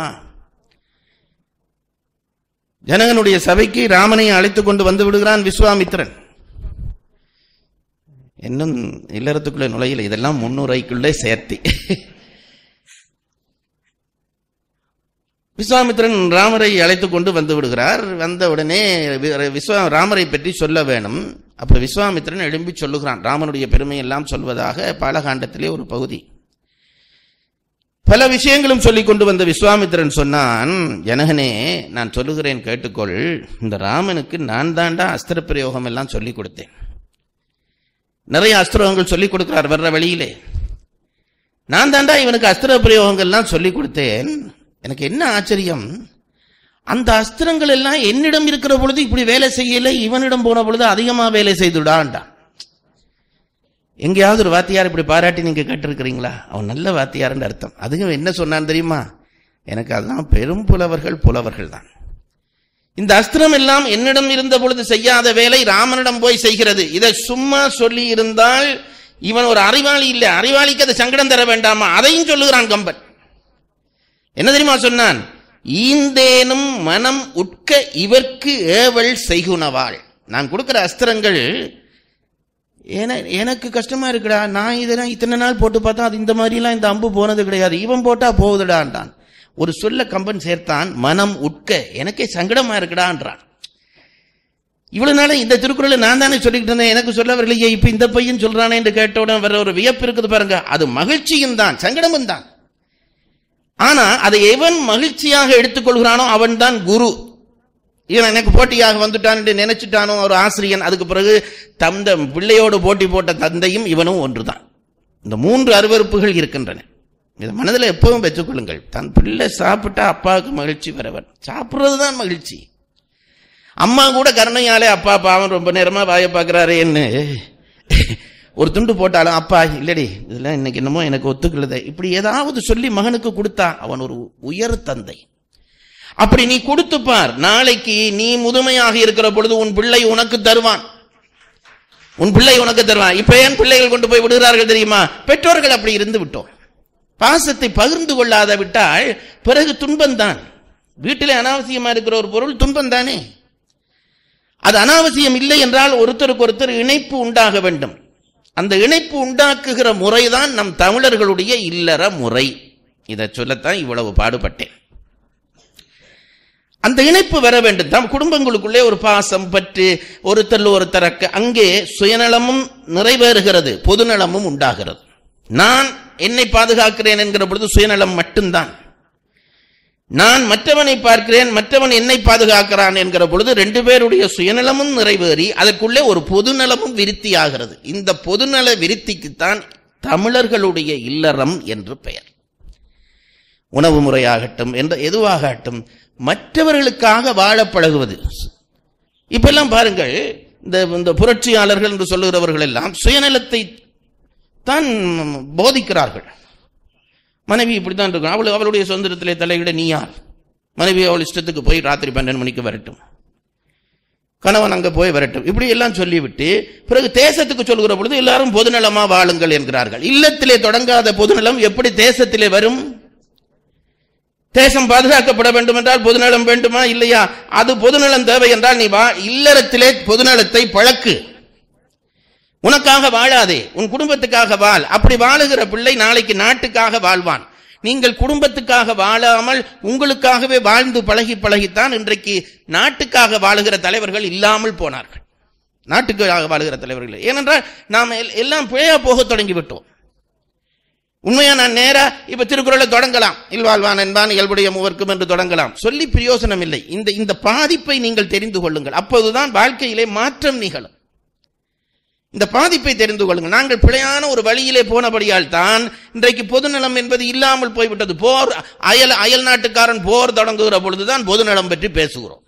ஜனகனுடைய சபைக்கு ராமனை அழைத்துக் கொண்டு வந்து விடுகிறான் விஸ்வாமித்திரன் இன்னும் இல்லறத்துக்குள்ளே நுழையில இதெல்லாம் முன்னுரைக்குள்ளே சேர்த்தி விஸ்வாமித்திரன் ராமரை அழைத்துக் கொண்டு வந்து விடுகிறார் வந்த உடனே வி- விஸ்வா ராமரை பற்றி சொல்ல வேணும் அப்ப விஸ்வாமித்திரன் எழும்பி சொல்லுகிறான் ராமனுடைய பெருமை எல்லாம் சொல்வதாக பாலகாண்டத்திலே ஒரு பகுதி பல விஷயங்களும் சொல்லிக் கொண்டு வந்த விஸ்வாமித்திரன் சொன்னான் ஜனகனே நான் சொல்லுகிறேன் கேட்டுக்கொள் இந்த ராமனுக்கு நான் தாண்டா அஸ்திர பிரயோகம் எல்லாம் சொல்லிக் கொடுத்தேன் நிறைய அஸ்திரங்கள் சொல்லிக் கொடுக்கிறார் வர்ற வழியிலே நான் தாண்டா இவனுக்கு அஸ்திர பிரயோகங்கள்லாம் சொல்லிக் கொடுத்தேன் எனக்கு என்ன ஆச்சரியம் அந்த அஸ்திரங்கள் எல்லாம் என்னிடம் இருக்கிற பொழுது இப்படி வேலை செய்யல இவனிடம் போன பொழுது அதிகமா வேலை செய்துடான்டான் எங்கேயாவது ஒரு வாத்தியார் இப்படி பாராட்டி நீங்க கேட்டிருக்கிறீங்களா அவன் நல்ல வாத்தியார்னு அர்த்தம் அதுவும் என்ன சொன்னான் தெரியுமா எனக்கு அதெல்லாம் பெரும் புலவர்கள் புலவர்கள் தான் இந்த அஸ்திரம் எல்லாம் என்னிடம் இருந்த பொழுது செய்யாத வேலை ராமனிடம் போய் செய்கிறது இதை சும்மா சொல்லி இருந்தால் இவன் ஒரு அறிவாளி இல்லை அறிவாளிக்கு அது சங்கடம் தர வேண்டாமா அதையும் சொல்லுகிறான் கம்பன் என்ன தெரியுமா சொன்னான் ஈந்தேனும் மனம் உட்க இவர்க்கு ஏவல் செய்குனவாள் நான் கொடுக்கிற அஸ்திரங்கள் என- எனக்கு கஷ்டமா இருக்குடா நான் இதெல்லாம் இத்தனை நாள் போட்டு பார்த்தா அது இந்த மாதிரிலாம் இந்த அம்பு போனது கிடையாது இவன் போட்டா போகுதுடான்றான் ஒரு சொல்ல கம்பன் சேர்த்தான் மனம் உட்க எனக்கே சங்கடமா இருக்குடான்றான் இவ்வளவு நாள் இந்த திருக்குறளை நான் தானே சொல்லிக்கிட்டு இருந்தேன் எனக்கு சொல்ல வரலையே இப்ப இந்த பையன் சொல்றானே என்று கேட்ட உடனே வர ஒரு வியப்பு இருக்குது பாருங்க அது மகிழ்ச்சியும் தான் சங்கடமும் தான் ஆனா அதை எவன் மகிழ்ச்சியாக எடுத்துக்கொள்கிறானோ அவன் தான் குரு இவன் எனக்கு போட்டியாக வந்துட்டான் என்று நினைச்சிட்டானோ ஒரு ஆசிரியன் அதுக்கு பிறகு தந்த பிள்ளையோடு போட்டி போட்ட தந்தையும் இவனும் ஒன்றுதான் இந்த மூன்று அருவருப்புகள் இருக்கின்றன இதை மனதில் எப்பவும் வச்சுக்கொள்ளுங்கள் தன் பிள்ளை சாப்பிட்டா அப்பாவுக்கு மகிழ்ச்சி வரவன் சாப்பிட்றது தான் மகிழ்ச்சி அம்மா கூட கருணையாலே அப்பா பாவம் ரொம்ப நேரமா வாய பார்க்கறாரேன்னு ஒரு துண்டு போட்டாலும் அப்பா இல்லடி இதெல்லாம் இன்னைக்கு என்னமோ எனக்கு ஒத்துக்கலதே இப்படி ஏதாவது சொல்லி மகனுக்கு கொடுத்தா அவன் ஒரு உயர் தந்தை அப்படி நீ கொடுத்து பார் நாளைக்கு நீ முதுமையாக இருக்கிற பொழுது உன் பிள்ளை உனக்கு தருவான் உன் பிள்ளை உனக்கு தருவான் இப்ப ஏன் பிள்ளைகள் கொண்டு போய் விடுகிறார்கள் தெரியுமா பெற்றோர்கள் அப்படி இருந்து விட்டோம் பாசத்தை பகிர்ந்து கொள்ளாத விட்டால் பிறகு துன்பம்தான் வீட்டிலே அனாவசியமா இருக்கிற ஒரு பொருள் துன்பம் தானே அது அனாவசியம் இல்லை என்றால் ஒருத்தருக்கு ஒருத்தர் இணைப்பு உண்டாக வேண்டும் அந்த இணைப்பு உண்டாக்குகிற முறைதான் நம் தமிழர்களுடைய இல்லற முறை இதை சொல்லத்தான் இவ்வளவு பாடுபட்டேன் அந்த இணைப்பு வர வேண்டும் தம் குடும்பங்களுக்குள்ளே ஒரு பாசம் பற்று ஒருத்தர் ஒருத்தர் அக்க- அங்கே சுயநலமும் நிறைவேறுகிறது பொதுநலமும் உண்டாகிறது நான் என்னை பாதுகாக்கிறேன் என்கிற பொழுது சுயநலம் மட்டும்தான் நான் மற்றவனை பார்க்கிறேன் மற்றவன் என்னை பாதுகாக்கிறான் என்கிற பொழுது ரெண்டு பேருடைய சுயநலமும் நிறைவேறி அதற்குள்ளே ஒரு பொதுநலமும் விருத்தியாகிறது இந்த பொதுநல விருத்திக்குத்தான் தமிழர்களுடைய இல்லறம் என்று பெயர் உணவு முறையாகட்டும் என்ற எதுவாகட்டும் மற்றவர்களுக்காக வாழ பழகுவது இப்பெல்லாம் பாருங்கள் இந்த இந்த புரட்சியாளர்கள் என்று சொல்லுகிறவர்கள் எல்லாம் சுயநலத்தை தான் போதிக்கிறார்கள் மனைவி இப்படித்தான் இருக்கும் அவள் அவளுடைய சுதந்திரத்திலே தலையிட நீ யார் மனைவி அவள் இஷ்டத்துக்கு போய் ராத்திரி பன்னெண்டு மணிக்கு வரட்டும் கணவன் அங்க போய் வரட்டும் இப்படி எல்லாம் சொல்லிவிட்டு பிறகு தேசத்துக்கு சொல்லுகிற பொழுது எல்லாரும் பொதுநலமா வாழுங்கள் என்கிறார்கள் இல்லத்திலே தொடங்காத பொதுநலம் எப்படி தேசத்திலே வரும் தேசம் பாதுகாக்கப்பட வேண்டும் என்றால் பொதுநலம் வேண்டுமா இல்லையா அது பொதுநலம் தேவை என்றால் நீ வா இல்லறத்திலே பொதுநலத்தை பழக்கு உனக்காக வாழாதே உன் குடும்பத்துக்காக வாழ் அப்படி வாழுகிற பிள்ளை நாளைக்கு நாட்டுக்காக வாழ்வான் நீங்கள் குடும்பத்துக்காக வாழாமல் உங்களுக்காகவே வாழ்ந்து பழகி பழகித்தான் இன்றைக்கு நாட்டுக்காக வாழுகிற தலைவர்கள் இல்லாமல் போனார்கள் நாட்டுக்காக வாழுகிற தலைவர்கள் இல்லை. ஏனென்றால் நாம் எல்- எல்லாம் பிழையா போக தொடங்கி விட்டோம் உண்மையா நான் நேரா இப்ப திருக்குறளை தொடங்கலாம் இல்வாழ்வான் என்பான் இயல்புடைய மூவர்க்கும் என்று தொடங்கலாம் சொல்லி பிரயோசனம் இல்லை இந்த இந்த பாதிப்பை நீங்கள் தெரிந்து கொள்ளுங்கள் அப்போதுதான் வாழ்க்கையிலே மாற்றம் நிகழும் இந்த பாதிப்பை தெரிந்து கொள்ளுங்கள் நாங்கள் பிழையான ஒரு வழியிலே போனபடியால் தான் இன்றைக்கு பொதுநலம் என்பது இல்லாமல் போய்விட்டது போர் அயல் அயல் நாட்டுக்காரன் போர் தொடங்குகிற பொழுதுதான் பொதுநலம் பற்றி பேசுகிறோம்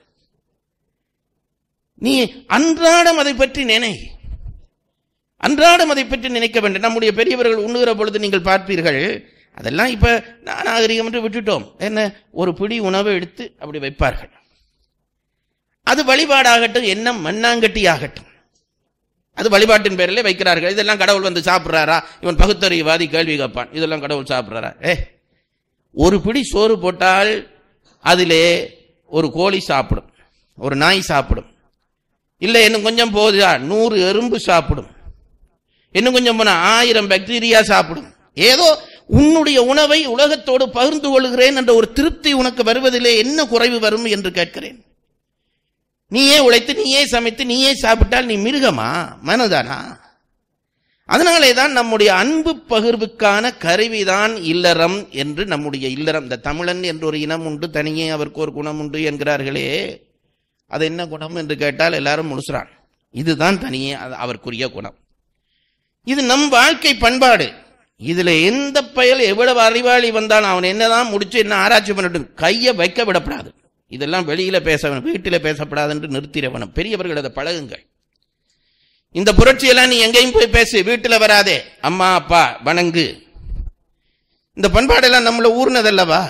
நீ அன்றாடம் அதை பற்றி நினை அன்றாடம் அதை பற்றி நினைக்க வேண்டும் நம்முடைய பெரியவர்கள் உண்ணுகிற பொழுது நீங்கள் பார்ப்பீர்கள் அதெல்லாம் இப்ப நான் நாகரிகம் என்று விட்டுட்டோம் என்ன ஒரு பிடி உணவை எடுத்து அப்படி வைப்பார்கள் அது வழிபாடாகட்டும் என்ன மண்ணாங்கட்டி ஆகட்டும் அது வழிபாட்டின் பேரிலே வைக்கிறார்கள் இதெல்லாம் கடவுள் வந்து சாப்பிட்றாரா இவன் பகுத்தறிவாதி கேள்வி கேட்பான் இதெல்லாம் கடவுள் சாப்பிட்றாரா ஏ ஒரு பிடி சோறு போட்டால் அதிலே ஒரு கோழி சாப்பிடும் ஒரு நாய் சாப்பிடும் இல்லை இன்னும் கொஞ்சம் போகுதா நூறு எறும்பு சாப்பிடும் இன்னும் கொஞ்சம் போனா ஆயிரம் பாக்டீரியா சாப்பிடும் ஏதோ உன்னுடைய உணவை உலகத்தோடு பகிர்ந்து கொள்கிறேன் என்ற ஒரு திருப்தி உனக்கு வருவதிலே என்ன குறைவு வரும் என்று கேட்கிறேன் நீயே உழைத்து நீயே சமைத்து நீயே சாப்பிட்டால் நீ மிருகமா மனதானா அதனாலே தான் நம்முடைய அன்பு பகிர்வுக்கான கருவிதான் இல்லறம் என்று நம்முடைய இல்லறம் இந்த தமிழன் என்ற ஒரு இனம் உண்டு தனியே அவருக்கு ஒரு குணம் உண்டு என்கிறார்களே அது என்ன குணம் என்று கேட்டால் எல்லாரும் முழுசுறான் இதுதான் தனியே அது அவருக்குரிய குணம் இது நம் வாழ்க்கை பண்பாடு இதுல எந்த பயல் எவ்வளவு அறிவாளி வந்தாலும் அவன் என்னதான் முடிச்சு என்ன ஆராய்ச்சி பண்ணட்டும் கையை வைக்க விடப்படாது இதெல்லாம் வெளியில பேச வேணும் வீட்டில பேசப்படாது என்று நிறுத்திட வேணும் பெரியவர்கள் அதை பழகுங்கள் இந்த புரட்சியெல்லாம் நீ எங்கேயும் போய் பேசு வீட்டுல வராதே அம்மா அப்பா வணங்கு இந்த பண்பாடெல்லாம் நம்மள ஊர்னதல்லவா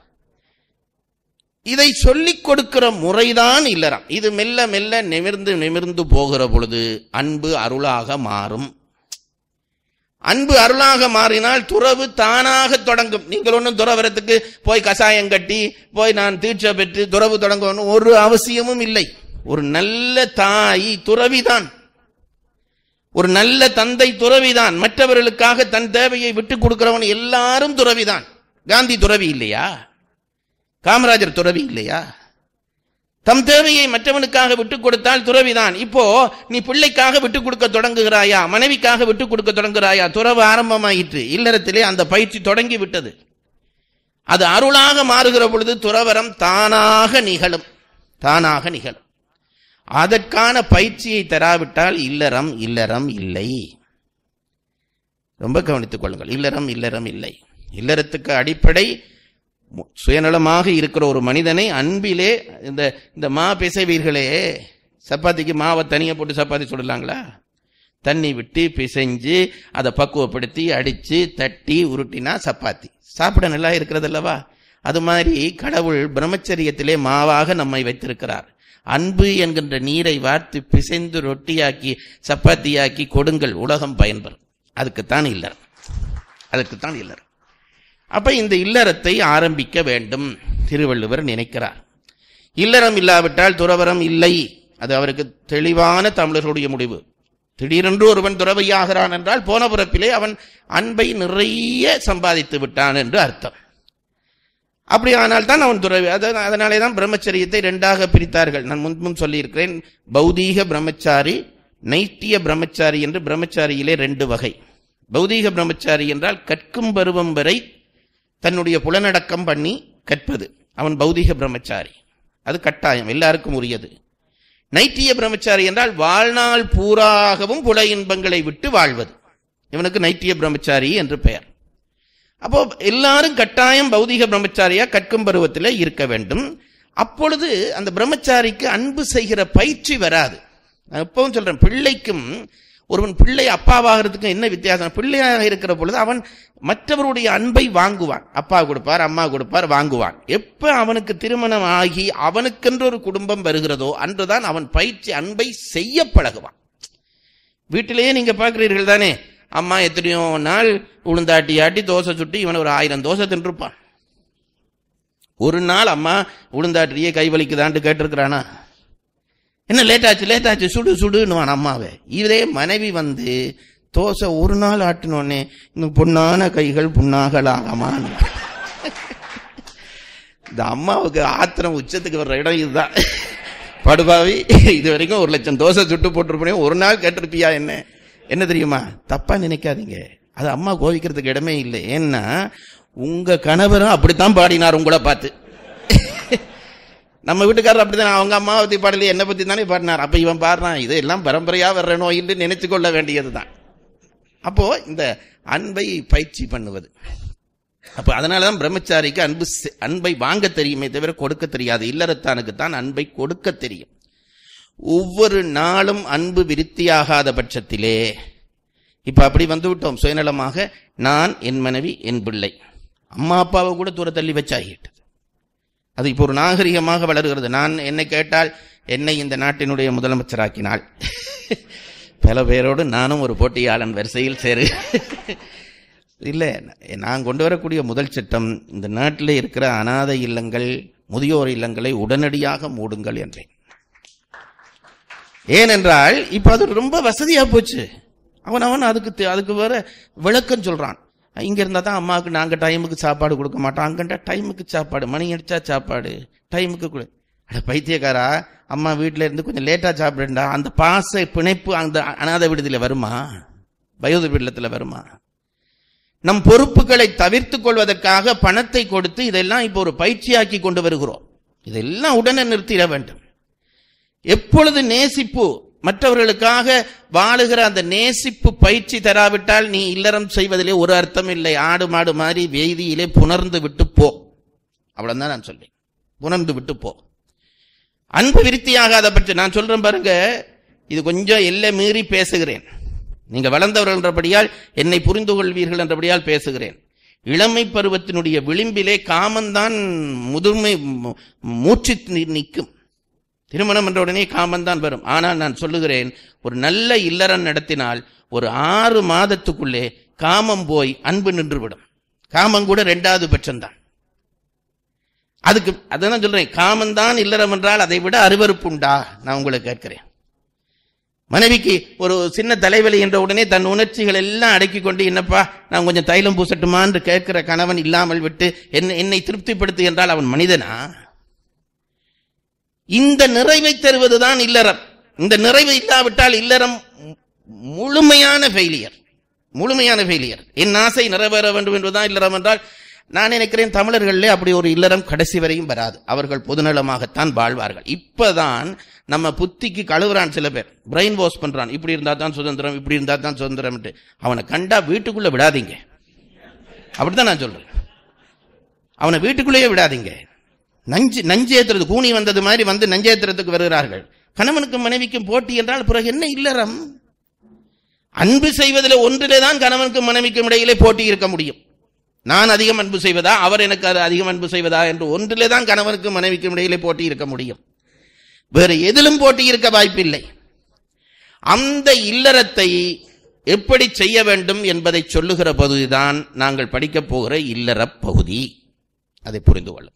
இதை சொல்லிக் கொடுக்கிற முறைதான் இல்லறம் இது மெல்ல மெல்ல நிமிர்ந்து நிமிர்ந்து போகிற பொழுது அன்பு அருளாக மாறும் அன்பு அருளாக மாறினால் துறவு தானாக தொடங்கும் நீங்கள் ஒன்றும் துறவரத்துக்கு போய் கசாயம் கட்டி போய் நான் தீட்சை பெற்று துறவு தொடங்கணும் ஒரு அவசியமும் இல்லை ஒரு நல்ல தாய் துறவிதான் ஒரு நல்ல தந்தை துறவிதான் மற்றவர்களுக்காக தன் தேவையை விட்டுக் கொடுக்கிறவன் எல்லாரும் துறவிதான் காந்தி துறவி இல்லையா காமராஜர் துறவி இல்லையா தம் தேவையை மற்றவனுக்காக விட்டுக் கொடுத்தால் துறவிதான் இப்போ நீ பிள்ளைக்காக விட்டுக் கொடுக்க தொடங்குகிறாயா மனைவிக்காக விட்டுக் கொடுக்க தொடங்குகிறாயா துறவு ஆரம்பமாயிற்று இல்லறத்திலே அந்த பயிற்சி தொடங்கி விட்டது அது அருளாக மாறுகிற பொழுது துறவரம் தானாக நிகழும் தானாக நிகழும் அதற்கான பயிற்சியை தராவிட்டால் இல்லறம் இல்லறம் இல்லை ரொம்ப கவனித்துக் கொள்ளுங்கள் இல்லறம் இல்லறம் இல்லை இல்லறத்துக்கு அடிப்படை மு- சுயநலமாக இருக்கிற ஒரு மனிதனை அன்பிலே இந்த இந்த மா பிசைவீர்களே சப்பாத்திக்கு மாவை தனியா போட்டு சப்பாத்தி சுடலாங்களா தண்ணி விட்டு பிசைஞ்சு அதை பக்குவப்படுத்தி அடிச்சு தட்டி உருட்டினா சப்பாத்தி சாப்பிட நல்லா இருக்கிறது அல்லவா அது மாதிரி கடவுள் பிரம்மச்சரியத்திலே மாவாக நம்மை வைத்திருக்கிறார் அன்பு என்கின்ற நீரை வார்த்து பிசைந்து ரொட்டியாக்கி சப்பாத்தியாக்கி கொடுங்கள் உலகம் பயன்பெறும் அதுக்குத்தான் இல்லறம் அதுக்குத்தான் இல்லறம் அப்ப இந்த இல்லறத்தை ஆரம்பிக்க வேண்டும் திருவள்ளுவர் நினைக்கிறார் இல்லறம் இல்லாவிட்டால் துறவரம் இல்லை அது அவருக்கு தெளிவான தமிழர்களுடைய முடிவு திடீரென்று ஒருவன் துறவையாகிறான் என்றால் போன பிறப்பிலே அவன் அன்பை நிறைய சம்பாதித்து விட்டான் என்று அர்த்தம் அப்படியானால் தான் அவன் துறவி அத- அதனாலே தான் பிரம்மச்சரியத்தை ரெண்டாக பிரித்தார்கள் நான் முன்பும் சொல்லியிருக்கிறேன் பௌதீக பிரம்மச்சாரி நைட்டிய பிரம்மச்சாரி என்று பிரம்மச்சாரியிலே ரெண்டு வகை பௌதீக பிரம்மச்சாரி என்றால் கற்கும் பருவம் வரை தன்னுடைய புலனடக்கம் பண்ணி கற்பது அவன் பௌதீக பிரம்மச்சாரி அது கட்டாயம் எல்லாருக்கும் உரியது நைட்டிய பிரம்மச்சாரி என்றால் வாழ்நாள் பூராகவும் புல இன்பங்களை விட்டு வாழ்வது இவனுக்கு நைட்டிய பிரம்மச்சாரி என்று பெயர் அப்போ எல்லாரும் கட்டாயம் பௌதிக பிரம்மச்சாரியா கற்கும் பருவத்தில் இருக்க வேண்டும் அப்பொழுது அந்த பிரம்மச்சாரிக்கு அன்பு செய்கிற பயிற்சி வராது நான் எப்பவும் சொல்றேன் பிள்ளைக்கும் ஒருவன் பிள்ளை அப்பாவாகிறதுக்கு என்ன வித்தியாசம் பிள்ளையாக இருக்கிற பொழுது அவன் மற்றவருடைய அன்பை வாங்குவான் அப்பா கொடுப்பார் அம்மா கொடுப்பார் வாங்குவான் எப்ப அவனுக்கு திருமணம் ஆகி அவனுக்கென்று ஒரு குடும்பம் வருகிறதோ அன்றுதான் அவன் பயிற்சி அன்பை செய்ய பழகுவான் வீட்டிலேயே நீங்க பார்க்கிறீர்கள் தானே அம்மா எத்தனையோ நாள் உளுந்தாட்டி ஆட்டி தோசை சுட்டி இவன் ஒரு ஆயிரம் தோசை தின்றுப்பான் ஒரு நாள் அம்மா உளுந்தாட்டியே கை வலிக்குதான்ட்டு கேட்டிருக்கிறானா என்ன லேட் ஆச்சு லேட் ஆச்சு சுடு சுடுன்னுவான் அம்மாவை இதே மனைவி வந்து தோசை ஒரு நாள் ஆட்டினோடனே இந்த பொண்ணான கைகள் புண்ணாகலாகமான்னு இந்த அம்மாவுக்கு ஆத்திரம் உச்சத்துக்கு வர்ற இடம் இதுதான் படுபாவி இது வரைக்கும் ஒரு லட்சம் தோசை சுட்டு போட்டிருப்பேன் ஒரு நாள் கேட்டிருப்பியா என்ன என்ன தெரியுமா தப்பா நினைக்காதீங்க அது அம்மா கோவிக்கிறதுக்கு இடமே இல்லை ஏன்னா உங்க கணவரும் அப்படித்தான் பாடினார் உங்களை பார்த்து நம்ம வீட்டுக்காரர் அப்படிதான் அவங்க அம்மாவை பத்தி பாடலையே என்ன பத்தி தானே பாடினார் அப்ப இவன் பாடுறான் இது எல்லாம் பரம்பரையா வர்ற நோய் என்று நினைச்சு கொள்ள வேண்டியதுதான் அப்போ இந்த அன்பை பயிற்சி பண்ணுவது அப்ப அதனாலதான் பிரம்மச்சாரிக்கு அன்பு செ- அன்பை வாங்க தெரியுமே தவிர கொடுக்க தெரியாது இல்லறத்தானுக்கு தான் அன்பை கொடுக்க தெரியும் ஒவ்வொரு நாளும் அன்பு விருத்தியாகாத பட்சத்திலே இப்ப அப்படி வந்து விட்டோம் சுயநலமாக நான் என் மனைவி என் பிள்ளை அம்மா அப்பாவை கூட தூர தள்ளி வச்சாகிட்டது அது இப்போ ஒரு நாகரிகமாக வளர்கிறது நான் என்னை கேட்டால் என்னை இந்த நாட்டினுடைய முதலமைச்சராக்கினாள் பல பேரோடு நானும் ஒரு போட்டியாளன் வரிசையில் சேரு இல்லை நான் கொண்டு வரக்கூடிய முதல் சட்டம் இந்த நாட்டில் இருக்கிற அனாதை இல்லங்கள் முதியோர் இல்லங்களை உடனடியாக மூடுங்கள் என்றேன் ஏனென்றால் இப்ப அது ரொம்ப வசதியா போச்சு அவன் அவன் அதுக்கு தே- அதுக்கு வேற விளக்கம் சொல்றான் இங்க இருந்தா தான் அம்மாவுக்கு நாங்க டைமுக்கு சாப்பாடு கொடுக்க மாட்டோம் அங்கண்டா டைமுக்கு சாப்பாடு மணி அடிச்சா சாப்பாடு டைமுக்கு கொடு அட பைத்தியக்காரா அம்மா வீட்ல இருந்து கொஞ்சம் லேட்டா சாப்பிடுண்டா அந்த பாச பிணைப்பு அந்த அனாதை விடுதியில வருமா வயோதிப இல்லத்துல வருமா நம் பொறுப்புகளை தவிர்த்து கொள்வதற்காக பணத்தை கொடுத்து இதெல்லாம் இப்போ ஒரு பயிற்சியாக்கி கொண்டு வருகிறோம் இதெல்லாம் உடனே நிறுத்திட வேண்டும் எப்பொழுது நேசிப்பு மற்றவர்களுக்காக வாழுகிற அந்த நேசிப்பு பயிற்சி தராவிட்டால் நீ இல்லறம் செய்வதிலே ஒரு அர்த்தம் இல்லை ஆடு மாடு மாதிரி வேதியிலே புணர்ந்து விட்டு போ அவ்வளவுதான் நான் சொல்றேன் புணர்ந்து விட்டு போ அன்பு விருத்தியாகாத பட்சம் நான் சொல்றேன் பாருங்க இது கொஞ்சம் எல்லை மீறி பேசுகிறேன் நீங்க வளர்ந்தவர்கள் என்றபடியால் என்னை புரிந்து கொள்வீர்கள் என்றபடியால் பேசுகிறேன் இளமை பருவத்தினுடைய விளிம்பிலே காமந்தான் முதுமை மு- மூச்சு நி- நிற்கும் திருமணம் என்ற உடனே காமந்தான் வரும் ஆனால் நான் சொல்லுகிறேன் ஒரு நல்ல இல்லறம் நடத்தினால் ஒரு ஆறு மாதத்துக்குள்ளே காமம் போய் அன்பு நின்றுவிடும் காமம் கூட ரெண்டாவது பட்சம்தான் அதுக்கு அதான் சொல்றேன் காமந்தான் இல்லறம் என்றால் அதை விட அருவருப்பு உண்டா நான் உங்களை கேட்கிறேன் மனைவிக்கு ஒரு சின்ன தலைவலி என்ற உடனே தன் உணர்ச்சிகள் எல்லாம் அடக்கி கொண்டு என்னப்பா நான் கொஞ்சம் தைலம் பூசட்டுமா என்று கேட்கிற கணவன் இல்லாமல் விட்டு என்னை என்னை திருப்திப்படுத்து என்றால் அவன் மனிதனா இந்த நிறைவை தருவதுதான் இல்லறம் இந்த நிறைவு இல்லாவிட்டால் இல்லறம் மு- முழுமையான ஃபெயிலியர் முழுமையான ஃபெயிலியர் என் ஆசை நிறைவேற வேண்டும் என்பதுதான் இல்லறம் என்றால் நான் நினைக்கிறேன் தமிழர்களே அப்படி ஒரு இல்லறம் கடைசி வரையும் வராது அவர்கள் பொதுநலமாகத்தான் வாழ்வார்கள் இப்பதான் நம்ம புத்திக்கு கழுவுறான் சில பேர் பிரெயின் வாஷ் பண்றான் இப்படி இருந்தா தான் சுதந்திரம் இப்படி இருந்தா தான் சுதந்திரம் அவனை கண்டா வீட்டுக்குள்ள விடாதீங்க அப்படித்தான் நான் சொல்றேன் அவனை வீட்டுக்குள்ளேயே விடாதீங்க நஞ்சு நஞ்சேத்துறது கூனி வந்தது மாதிரி வந்து நஞ்சேத்திரத்துக்கு வருகிறார்கள் கணவனுக்கும் மனைவிக்கும் போட்டி என்றால் பிறகு என்ன இல்லறம் அன்பு செய்வதில் ஒன்றிலே தான் கணவனுக்கும் மனைவிக்கும் இடையிலே போட்டி இருக்க முடியும் நான் அதிகம் அன்பு செய்வதா அவர் எனக்கு அது அதிகம் அன்பு செய்வதா என்று ஒன்றிலே தான் கணவனுக்கும் மனைவிக்கும் இடையிலே போட்டி இருக்க முடியும் வேறு எதிலும் போட்டி இருக்க வாய்ப்பில்லை அந்த இல்லறத்தை எப்படி செய்ய வேண்டும் என்பதை சொல்லுகிற பகுதிதான் நாங்கள் படிக்கப் போகிற இல்லறப் பகுதி அதை புரிந்து கொள்ளும்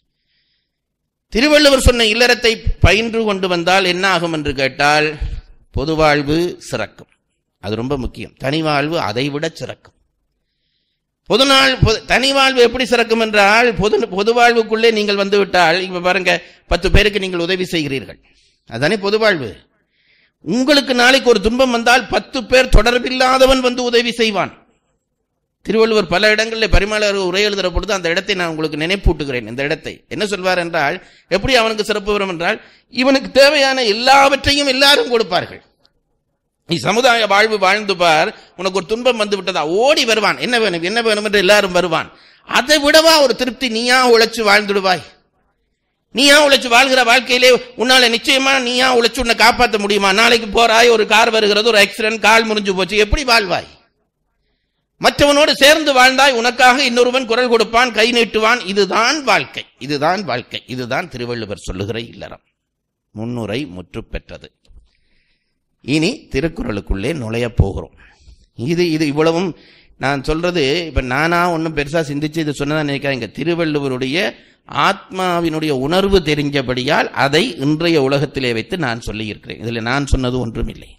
திருவள்ளுவர் சொன்ன இல்லறத்தை பயின்று கொண்டு வந்தால் என்ன ஆகும் என்று கேட்டால் பொது வாழ்வு சிறக்கும் அது ரொம்ப முக்கியம் தனி வாழ்வு அதைவிட சிறக்கும் பொது நாள் பொது- தனி வாழ்வு எப்படி சிறக்கும் என்றால் பொது பொது வாழ்வுக்குள்ளே நீங்கள் வந்து விட்டால் இப்ப பாருங்க பத்து பேருக்கு நீங்கள் உதவி செய்கிறீர்கள் அதுதானே பொது வாழ்வு உங்களுக்கு நாளைக்கு ஒரு துன்பம் வந்தால் பத்து பேர் தொடர்பில்லாதவன் வந்து உதவி செய்வான் திருவள்ளுவர் பல இடங்களில் பரிமாளர் உரை எழுதுகிற பொழுது அந்த இடத்தை நான் உங்களுக்கு நினைப்பூட்டுகிறேன் இந்த இடத்தை என்ன சொல்வார் என்றால் எப்படி அவனுக்கு சிறப்பு வரும் என்றால் இவனுக்கு தேவையான எல்லாவற்றையும் எல்லாரும் கொடுப்பார்கள் நீ சமுதாய வாழ்வு வாழ்ந்து பார் உனக்கு ஒரு துன்பம் வந்து விட்டதா ஓடி வருவான் என்ன வேணும் என்ன வேணும் என்று எல்லாரும் வருவான் அதை விடவா ஒரு திருப்தி நீயா உழைச்சு வாழ்ந்துடுவாய் நீயா உழைச்சு வாழ்கிற வாழ்க்கையிலே உன்னால நிச்சயமா நீயா உழைச்சு உன்னை காப்பாற்ற முடியுமா நாளைக்கு போறாய் ஒரு கார் வருகிறது ஒரு ஆக்சிடென்ட் கால் முறிஞ்சு போச்சு எப்படி வாழ்வாய் மற்றவனோடு சேர்ந்து வாழ்ந்தாய் உனக்காக இன்னொருவன் குரல் கொடுப்பான் கை நீட்டுவான் இதுதான் வாழ்க்கை இதுதான் வாழ்க்கை இதுதான் திருவள்ளுவர் சொல்லுகிற இல்லறம் முன்னுரை முற்று பெற்றது இனி திருக்குறளுக்குள்ளே நுழையப் போகிறோம் இது இது இவ்வளவும் நான் சொல்றது இப்ப நானா ஒன்றும் பெருசா சிந்திச்சு இது சொன்னதா நினைக்காதீங்க திருவள்ளுவருடைய ஆத்மாவினுடைய உணர்வு தெரிஞ்சபடியால் அதை இன்றைய உலகத்திலே வைத்து நான் சொல்லியிருக்கிறேன் இதில் நான் சொன்னது ஒன்றும் இல்லை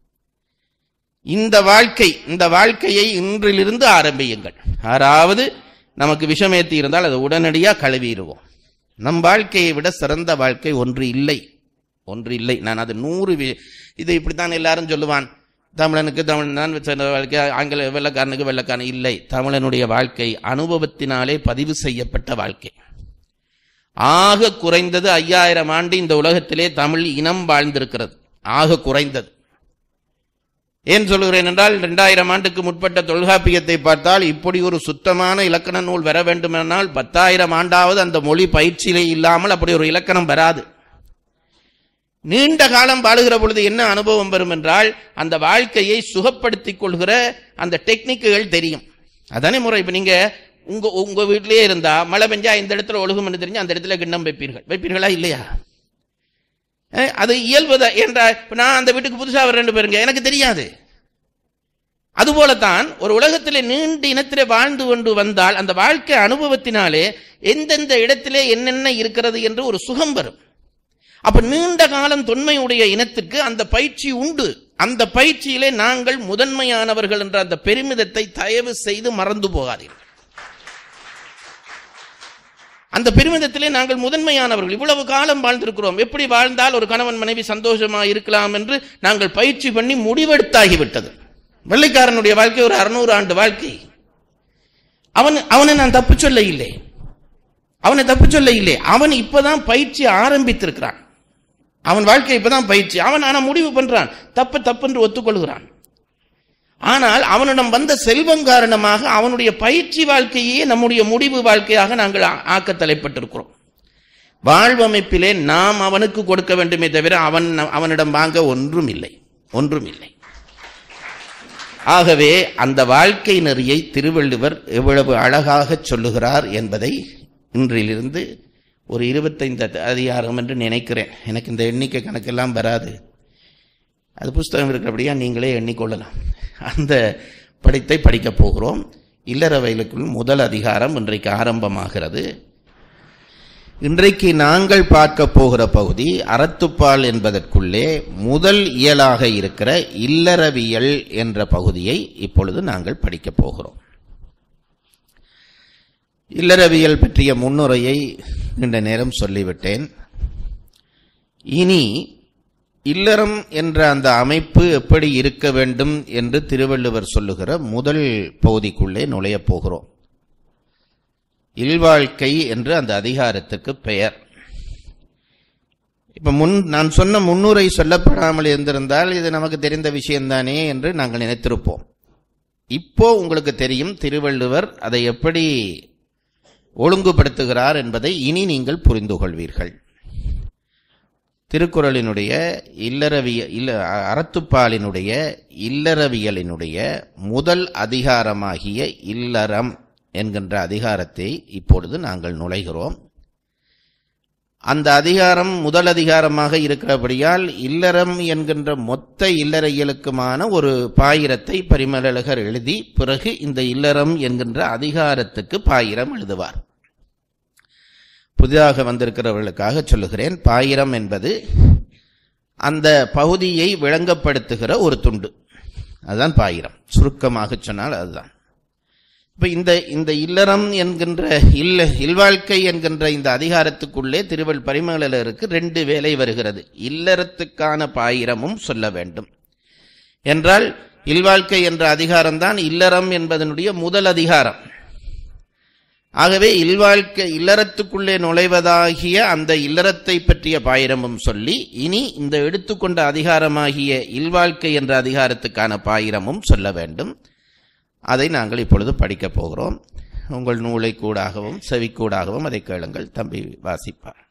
இந்த வாழ்க்கை இந்த வாழ்க்கையை இன்றிலிருந்து ஆரம்பியுங்கள் யாராவது நமக்கு விஷமேத்தி இருந்தால் அதை உடனடியாக கழுவிடுவோம் நம் வாழ்க்கையை விட சிறந்த வாழ்க்கை ஒன்று இல்லை ஒன்று இல்லை நான் அது நூறு வி- இது இப்படித்தான் எல்லாரும் சொல்லுவான் தமிழனுக்கு தமிழன் தான் சிறந்த வாழ்க்கை ஆங்கில வெள்ளக்காரனுக்கு வெள்ளக்காரன் இல்லை தமிழனுடைய வாழ்க்கை அனுபவத்தினாலே பதிவு செய்யப்பட்ட வாழ்க்கை ஆக குறைந்தது ஐயாயிரம் ஆண்டு இந்த உலகத்திலே தமிழ் இனம் வாழ்ந்திருக்கிறது ஆக குறைந்தது ஏன் சொல்லுகிறேன் என்றால் இரண்டாயிரம் ஆண்டுக்கு முற்பட்ட தொல்காப்பியத்தை பார்த்தால் இப்படி ஒரு சுத்தமான இலக்கண நூல் வர வேண்டுமென்றால் பத்தாயிரம் ஆண்டாவது அந்த மொழி பயிற்சியிலே இல்லாமல் அப்படி ஒரு இலக்கணம் வராது நீண்ட காலம் வாழுகிற பொழுது என்ன அனுபவம் வரும் என்றால் அந்த வாழ்க்கையை சுகப்படுத்திக் கொள்கிற அந்த டெக்னிக்குகள் தெரியும் அதானே முறை இப்ப நீங்க உங்க உங்க வீட்டிலேயே இருந்தா மழை பெஞ்சா இந்த இடத்துல ஒழுகும் என்று தெரிஞ்சு அந்த இடத்துல கிண்ணம் வைப்பீர்கள் வைப்பீர்களா இல்லையா அஹ், அது இயல்புத என்றா இப்ப நான் அந்த வீட்டுக்கு புதுசா வர பேருங்க எனக்கு தெரியாது அதுபோலத்தான் ஒரு உலகத்திலே நீண்ட இனத்திலே வாழ்ந்து கொண்டு வந்தால் அந்த வாழ்க்கை அனுபவத்தினாலே எந்தெந்த இடத்திலே என்னென்ன இருக்கிறது என்று ஒரு சுகம் வரும் அப்ப நீண்ட காலம் தொன்மையுடைய இனத்துக்கு அந்த பயிற்சி உண்டு அந்த பயிற்சியிலே நாங்கள் முதன்மையானவர்கள் என்ற அந்த பெருமிதத்தை தயவு செய்து மறந்து போகாதீர்கள் அந்த பெருமிதத்திலே நாங்கள் முதன்மையானவர்கள் இவ்வளவு காலம் வாழ்ந்திருக்கிறோம் எப்படி வாழ்ந்தால் ஒரு கணவன் மனைவி சந்தோஷமா இருக்கலாம் என்று நாங்கள் பயிற்சி பண்ணி முடிவெடுத்தாகிவிட்டது வெள்ளைக்காரனுடைய வாழ்க்கை ஒரு அறுநூறு ஆண்டு வாழ்க்கை அவன் அவனை நான் தப்பு சொல்ல இல்லை அவனை தப்பு சொல்ல இல்லை அவன் இப்பதான் பயிற்சி ஆரம்பித்திருக்கிறான் அவன் வாழ்க்கை இப்பதான் பயிற்சி அவன் ஆனா முடிவு பண்றான் தப்பு தப்பு என்று ஒத்துக்கொள்கிறான் ஆனால் அவனிடம் வந்த செல்வம் காரணமாக அவனுடைய பயிற்சி வாழ்க்கையே நம்முடைய முடிவு வாழ்க்கையாக நாங்கள் ஆ- ஆக்க தலைப்பட்டிருக்கிறோம் வாழ்வமைப்பிலே நாம் அவனுக்கு கொடுக்க வேண்டுமே தவிர அவன் ந- அவனிடம் வாங்க ஒன்றும் இல்லை ஒன்றும் இல்லை ஆகவே அந்த வாழ்க்கை நெறியை திருவள்ளுவர் எவ்வளவு அழகாக சொல்லுகிறார் என்பதை இன்றிலிருந்து ஒரு இருபத்தைந்து அதிகாரம் என்று நினைக்கிறேன் எனக்கு இந்த எண்ணிக்கை கணக்கெல்லாம் வராது அது புஸ்தகம் இருக்கிறபடியா நீங்களே எண்ணிக்கொள்ளலாம் அந்த படித்தை படிக்கப் போகிறோம் இல்லறவைகளுக்குள் முதல் அதிகாரம் இன்றைக்கு ஆரம்பமாகிறது இன்றைக்கு நாங்கள் பார்க்க போகிற பகுதி அறத்துப்பால் என்பதற்குள்ளே முதல் இயலாக இருக்கிற இல்லறவியல் என்ற பகுதியை இப்பொழுது நாங்கள் படிக்கப் போகிறோம் இல்லறவியல் பற்றிய முன்னுரையை நீண்ட நேரம் சொல்லிவிட்டேன் இனி இல்லறம் என்ற அந்த அமைப்பு எப்படி இருக்க வேண்டும் என்று திருவள்ளுவர் சொல்லுகிற முதல் பகுதிக்குள்ளே நுழையப் போகிறோம் இல்வாழ்க்கை என்று அந்த அதிகாரத்துக்கு பெயர் இப்ப முன் நான் சொன்ன முன்னுரை சொல்லப்படாமல் இருந்திருந்தால் இது நமக்கு தெரிந்த விஷயம்தானே என்று நாங்கள் நினைத்திருப்போம் இப்போ உங்களுக்கு தெரியும் திருவள்ளுவர் அதை எப்படி ஒழுங்குபடுத்துகிறார் என்பதை இனி நீங்கள் புரிந்து கொள்வீர்கள் திருக்குறளினுடைய இல்லறவிய இல்ல அறத்துப்பாலினுடைய இல்லறவியலினுடைய முதல் அதிகாரமாகிய இல்லறம் என்கின்ற அதிகாரத்தை இப்பொழுது நாங்கள் நுழைகிறோம் அந்த அதிகாரம் முதல் அதிகாரமாக இருக்கிறபடியால் இல்லறம் என்கின்ற மொத்த இல்லறையலுக்குமான ஒரு பாயிரத்தை பரிமலழகர் எழுதி பிறகு இந்த இல்லறம் என்கின்ற அதிகாரத்துக்கு பாயிரம் எழுதுவார் புதிதாக வந்திருக்கிறவர்களுக்காக சொல்லுகிறேன் பாயிரம் என்பது அந்த பகுதியை விளங்கப்படுத்துகிற ஒரு துண்டு அதுதான் பாயிரம் சுருக்கமாக சொன்னால் அதுதான் இப்ப இந்த இந்த இல்லறம் என்கின்ற இல்ல இல்வாழ்க்கை என்கின்ற இந்த அதிகாரத்துக்குள்ளே திருவள் பரிமளருக்கு ரெண்டு வேலை வருகிறது இல்லறத்துக்கான பாயிரமும் சொல்ல வேண்டும் என்றால் இல்வாழ்க்கை என்ற அதிகாரம்தான் இல்லறம் என்பதனுடைய முதல் அதிகாரம் ஆகவே இல்வாழ்க்கை இல்லறத்துக்குள்ளே நுழைவதாகிய அந்த இல்லறத்தை பற்றிய பாயிரமும் சொல்லி இனி இந்த எடுத்துக்கொண்ட அதிகாரமாகிய இல்வாழ்க்கை என்ற அதிகாரத்துக்கான பாயிரமும் சொல்ல வேண்டும் அதை நாங்கள் இப்பொழுது படிக்கப் போகிறோம் உங்கள் நூலை கூடாகவும் செவிக்கூடாகவும் அதை கேளுங்கள் தம்பி வாசிப்பார்